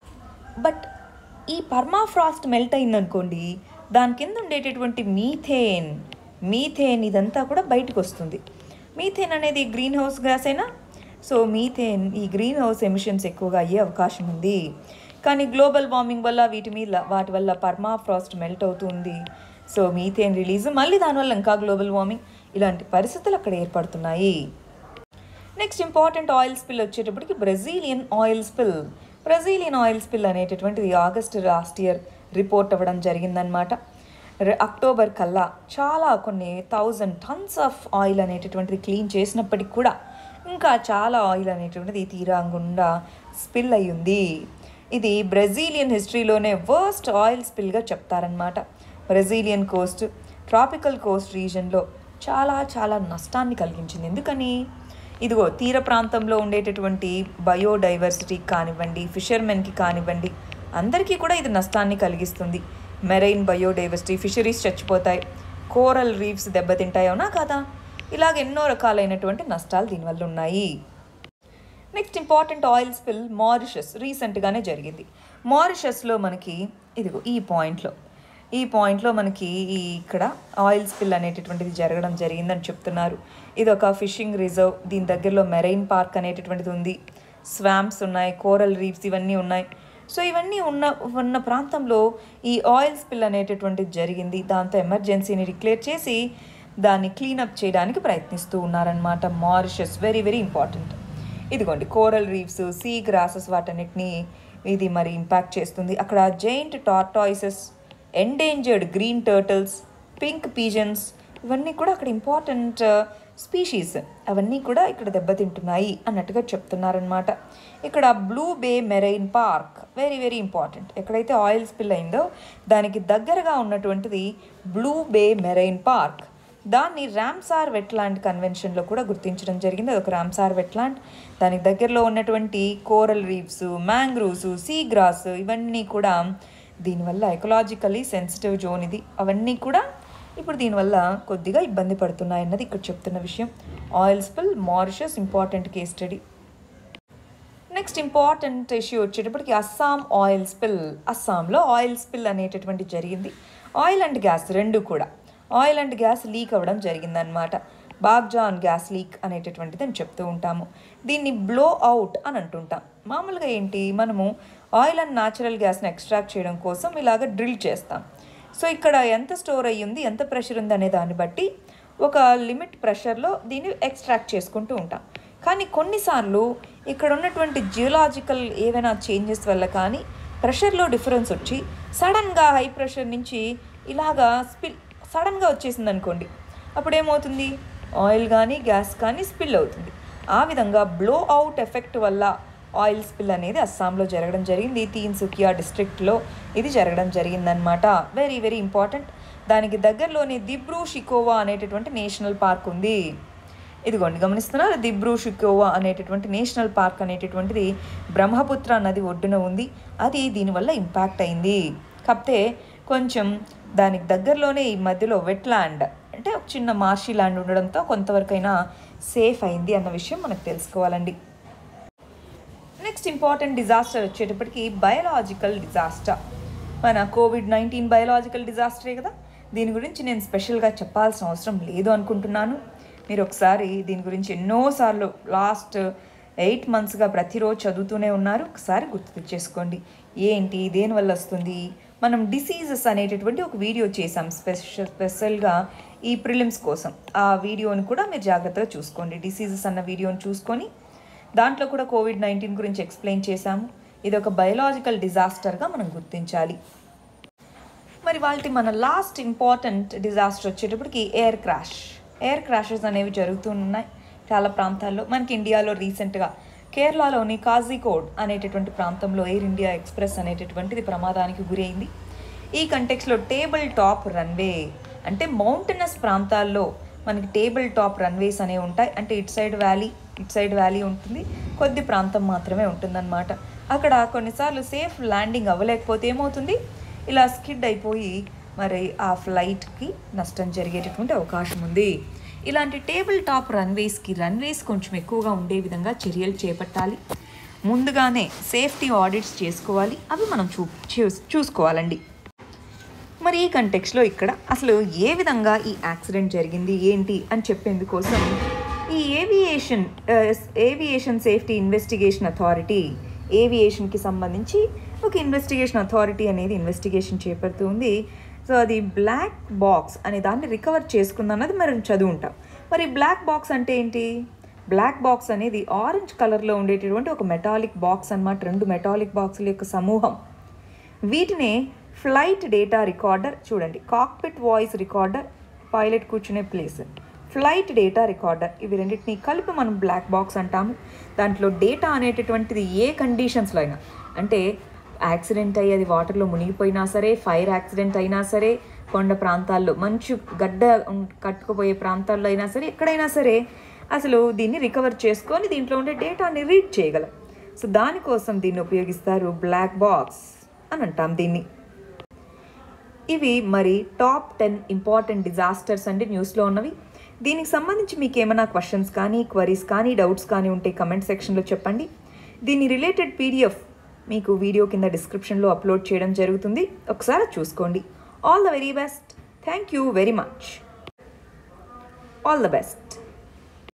S1: బట్ ఈ పర్మాఫ్రాస్ట్ మెల్ట్ అయిందనుకోండి దాని కింద ఉండేటటువంటి మీథేన్ మీథేన్ ఇదంతా కూడా బయటకు వస్తుంది మీథేన్ అనేది గ్రీన్ హౌస్ గ్యాస్ అయినా సో మీథేన్ ఈ గ్రీన్ హౌస్ ఎమిషన్స్ ఎక్కువగా అయ్యే అవకాశం ఉంది కానీ గ్లోబల్ వార్మింగ్ వల్ల వీటి మీద వాటి వల్ల పర్మాఫ్రాస్ట్ మెల్ట్ అవుతుంది సో మీథేన్ రిలీజ్ మళ్ళీ దానివల్ల ఇంకా గ్లోబల్ వార్మింగ్ ఇలాంటి పరిస్థితులు అక్కడ ఏర్పడుతున్నాయి నెక్స్ట్ ఇంపార్టెంట్ ఆయిల్ స్పిల్ వచ్చేటప్పటికి Brazilian oil spill Brazilian oil spill అనేటటువంటిది ఆగస్ట్ లాస్ట్ ఇయర్ రిపోర్ట్ అవ్వడం జరిగిందనమాట అక్టోబర్ కల్లా చాలా కొన్ని థౌజండ్ టన్స్ ఆఫ్ ఆయిల్ అనేటటువంటిది క్లీన్ చేసినప్పటికి కూడా ఇంకా చాలా ఆయిల్ అనేటువంటిది తీరాంగుండా స్పిల్ అయి ఉంది ఇది బ్రెజీలియన్ హిస్టరీలోనే వర్స్ట్ ఆయిల్ స్పిల్గా చెప్తారనమాట బ్రెజీలియన్ కోస్ట్ ట్రాపికల్ కోస్ట్ రీజన్లో చాలా చాలా నష్టాన్ని కలిగించింది ఎందుకని ఇదిగో తీర ప్రాంతంలో ఉండేటటువంటి బయోడైవర్సిటీకి కానివ్వండి ఫిషర్మెన్కి కానివ్వండి అందరికీ కూడా ఇది నష్టాన్ని కలిగిస్తుంది మెరైన్ బయోడైవర్సిటీ ఫిషరీస్ చచ్చిపోతాయి కోరల్ రీఫ్స్ దెబ్బతింటాయి అవునా కదా ఇలాగ ఎన్నో రకాలైనటువంటి నష్టాలు దీనివల్ల ఉన్నాయి next important oil spill Mauritius రీసెంట్గానే జరిగింది మారిషస్లో మనకి ఇదిగో ఈ పాయింట్లో ఈ పాయింట్లో మనకి ఈ ఇక్కడ ఆయిల్ స్పిల్ అనేటటువంటిది జరగడం జరిగిందని చెప్తున్నారు ఇది ఒక ఫిషింగ్ రిజర్వ్ దీని దగ్గరలో మెరైన్ పార్క్ అనేటటువంటిది ఉంది స్వాంప్స్ ఉన్నాయి కోరల్ రీఫ్స్ ఇవన్నీ ఉన్నాయి సో ఇవన్నీ ఉన్న ఉన్న ప్రాంతంలో ఈ ఆయిల్ స్పిల్ అనేటటువంటిది జరిగింది దాంతో ఎమర్జెన్సీని డిక్లేర్ చేసి దాన్ని క్లీనప్ చేయడానికి ప్రయత్నిస్తూ ఉన్నారనమాట మారిషస్ వెరీ వెరీ ఇంపార్టెంట్ ఇదిగోండి కోరల్ రీఫ్స్ సీ గ్రాసెస్ వాటన్నిటిని ఇది మరి ఇంపాక్ట్ చేస్తుంది అక్కడ giant tortoises endangered green turtles pink pigeons ఇవన్నీ కూడా అక్కడ ఇంపార్టెంట్ స్పీషీస్ అవన్నీ కూడా ఇక్కడ దెబ్బతింటున్నాయి అన్నట్టుగా చెప్తున్నారనమాట ఇక్కడ Blue Bay marine park very very important ఎక్కడైతే ఆయిల్ స్పిల్ అయిందో దానికి దగ్గరగా ఉన్నటువంటిది బ్లూ బే మెరైన్ పార్క్ దాన్ని రామ్సార్ వెట్లాండ్ కన్వెన్షన్లో కూడా గుర్తించడం జరిగింది అదొక రామ్సార్ వెట్లాండ్ దానికి దగ్గరలో ఉన్నటువంటి coral reefs mangroves sea grass ఇవన్నీ కూడా దీనివల్ల ఎకలాజికలీ సెన్సిటివ్ జోన్ ఇది అవన్నీ కూడా ఇప్పుడు దీనివల్ల కొద్దిగా ఇబ్బంది పడుతున్నాయి అన్నది ఇక్కడ చెప్తున్న విషయం oil spill Mauritius important case study next important issue వచ్చేటప్పటికి అస్సాం ఆయిల్ స్పిల్ అస్సాంలో ఆయిల్ స్పిల్ అనేటటువంటి జరిగింది ఆయిల్ అండ్ గ్యాస్ రెండు కూడా ఆయిల్ అండ్ గ్యాస్ లీక్ అవ్వడం జరిగిందనమాట బాగ్జాన్ గ్యాస్ లీక్ అనేటటువంటిది అని చెప్తూ ఉంటాము దీన్ని బ్లో అవుట్ అని అంటుంటాం మామూలుగా ఏంటి మనము ఆయిల్ అండ్ న్యాచురల్ గ్యాస్ని ఎక్స్ట్రాక్ట్ చేయడం కోసం ఇలాగ డ్రిల్ చేస్తాం సో ఇక్కడ ఎంత స్టోర్ అయ్యింది ఎంత ప్రెషర్ ఉంది అనే దాన్ని బట్టి ఒక లిమిట్ ప్రెషర్లో దీన్ని ఎక్స్ట్రాక్ట్ చేసుకుంటూ ఉంటాం కానీ కొన్నిసార్లు ఇక్కడ ఉన్నటువంటి జియోలాజికల్ ఏవైనా చేంజెస్ వల్ల కానీ ప్రెషర్లో డిఫరెన్స్ వచ్చి సడన్గా హై ప్రెషర్ నుంచి ఇలాగా స్పిల్ సడన్గా వచ్చేసింది అనుకోండి అప్పుడు ఏమవుతుంది ఆయిల్ కానీ గ్యాస్ కానీ స్పిల్ అవుతుంది ఆ విధంగా బ్లో అవుట్ ఎఫెక్ట్ వల్ల ఆయిల్ స్పిల్ అనేది అస్సాంలో జరగడం జరిగింది తీన్ సుకియా డిస్ట్రిక్ట్లో ఇది జరగడం జరిగిందనమాట వెరీ వెరీ ఇంపార్టెంట్ దానికి దగ్గరలోని దిబ్రూ షికోవా అనేటటువంటి నేషనల్ పార్క్ ఉంది ఇదిగోండి గమనిస్తున్నారు దిబ్రూ షికోవా అనేటటువంటి నేషనల్ పార్క్ అనేటటువంటిది బ్రహ్మపుత్ర నది ఒడ్డున ఉంది అది దీనివల్ల ఇంపాక్ట్ అయింది కాకపోతే కొంచెం దానికి దగ్గరలోనే ఈ మధ్యలో వెట్ ల్యాండ్ అంటే ఒక చిన్న మార్షీ ల్యాండ్ ఉండడంతో కొంతవరకైనా సేఫ్ అయింది అన్న విషయం మనకు తెలుసుకోవాలండి నెక్స్ట్ ఇంపార్టెంట్ డిజాస్టర్ వచ్చేటప్పటికి బయలాజికల్ డిజాస్టర్ మన కోవిడ్ నైన్టీన్ బయలాజికల్ డిజాస్టరే కదా దీని గురించి నేను స్పెషల్గా చెప్పాల్సిన అవసరం లేదు అనుకుంటున్నాను మీరు ఒకసారి దీని గురించి ఎన్నోసార్లు లాస్ట్ ఎయిట్ మంత్స్గా ప్రతిరోజు చదువుతూనే ఉన్నారు ఒకసారి గుర్తు తెచ్చేసుకోండి ఏంటి దేనివల్ల వస్తుంది మనం డిసీజెస్ అనేటటువంటి ఒక వీడియో చేసాం స్పెషల్ స్పెషల్గా ఈ ప్రిలిమ్స్ కోసం ఆ వీడియోని కూడా మీరు జాగ్రత్తగా చూసుకోండి డిసీజెస్ అన్న వీడియోని చూసుకొని దాంట్లో కూడా కోవిడ్ నైన్టీన్ గురించి ఎక్స్ప్లెయిన్ చేశాము ఇది ఒక బయలాజికల్ డిజాస్టర్గా మనం గుర్తించాలి మరి వాళ్ళకి మన లాస్ట్ ఇంపార్టెంట్ డిజాస్టర్ వచ్చేటప్పటికి ఎయిర్ క్రాష్ ఎయిర్ క్రాషెస్ అనేవి జరుగుతున్నాయి చాలా ప్రాంతాల్లో మనకి ఇండియాలో రీసెంట్గా కేరళలోని కాజీకోడ్ అనేటటువంటి ప్రాంతంలో ఎయిర్ ఇండియా ఎక్స్ప్రెస్ అనేటటువంటిది ప్రమాదానికి గురైంది ఈ కంటెక్స్లో టేబుల్ టాప్ రన్వే అంటే మౌంటైనస్ ప్రాంతాల్లో మనకి టేబుల్ టాప్ రన్వేస్ అనేవి ఉంటాయి అంటే ఇటు సైడ్ వ్యాలీ ఇటు సైడ్ వ్యాలీ ఉంటుంది కొద్ది ప్రాంతం మాత్రమే ఉంటుందన్నమాట అక్కడ కొన్నిసార్లు సేఫ్ ల్యాండింగ్ అవ్వలేకపోతే ఏమవుతుంది ఇలా స్కిడ్ అయిపోయి మరి ఆ ఫ్లైట్కి నష్టం జరిగేటటువంటి అవకాశం ఉంది ఇలాంటి టేబుల్ టాప్ రన్వేస్కి రన్వేస్ కొంచెం ఎక్కువగా ఉండే విధంగా చర్యలు చేపట్టాలి ముందుగానే సేఫ్టీ ఆడిట్స్ చేసుకోవాలి అవి మనం చూ చూస్- చూసుకోవాలండి మరి ఈ కంటెక్స్లో ఇక్కడ అసలు ఏ విధంగా ఈ యాక్సిడెంట్ జరిగింది ఏంటి అని చెప్పేందుకోసం ఈ aviation aviation safety investigation authority ఏవియేషన్కి సంబంధించి ఒక ఇన్వెస్టిగేషన్ అథారిటీ అనేది ఇన్వెస్టిగేషన్ చేపడుతూ ఉంది సో అది బ్లాక్ బాక్స్ అనే దాన్ని రికవర్ చేసుకుందన్నది మనం చదువుంటాం మరి బ్లాక్ బాక్స్ అంటే ఏంటి బ్లాక్ బాక్స్ అనేది ఆరెంజ్ కలర్లో ఉండేటటువంటి ఒక మెటాలిక్ బాక్స్ అన్నమాట రెండు మెటాలిక్ బాక్సుల యొక్క సమూహం వీటినే ఫ్లైట్ డేటా రికార్డర్ చూడండి కాక్పిట్ వాయిస్ రికార్డర్ పైలట్ కూర్చునే ప్లేస్ ఫ్లైట్ డేటా రికార్డర్ ఇవి రెండింటిని కలిపి మనం బ్లాక్ బాక్స్ అంటాము దాంట్లో డేటా అనేటటువంటిది ఏ కండిషన్స్లో అయినా అంటే యాక్సిడెంట్ అయ్యి అది వాటర్లో మునిగిపోయినా సరే ఫైర్ యాక్సిడెంట్ అయినా సరే కొండ ప్రాంతాల్లో మంచు గడ్డ ఉం- కట్టుకుపోయే ప్రాంతాల్లో అయినా సరే ఎక్కడైనా సరే అసలు దీన్ని రికవర్ చేసుకొని దీంట్లో ఉండే డేటాని రీడ్ చేయగలం సో దానికోసం దీన్ని ఉపయోగిస్తారు బ్లాక్ బాక్స్ అని అంటాం దీన్ని ఇవి మరి టాప్ టెన్ ఇంపార్టెంట్ డిజాస్టర్స్ అంటే న్యూస్లో ఉన్నవి దీనికి సంబంధించి మీకు ఏమైనా క్వశ్చన్స్ కానీ క్వరీస్ కానీ డౌట్స్ కానీ ఉంటే కమెంట్ సెక్షన్లో చెప్పండి దీని రిలేటెడ్ పీడిఎఫ్ మీకు వీడియో కింద డిస్క్రిప్షన్లో అప్లోడ్ చేయడం జరుగుతుంది ఒకసారి చూసుకోండి all the very best thank you very much all the best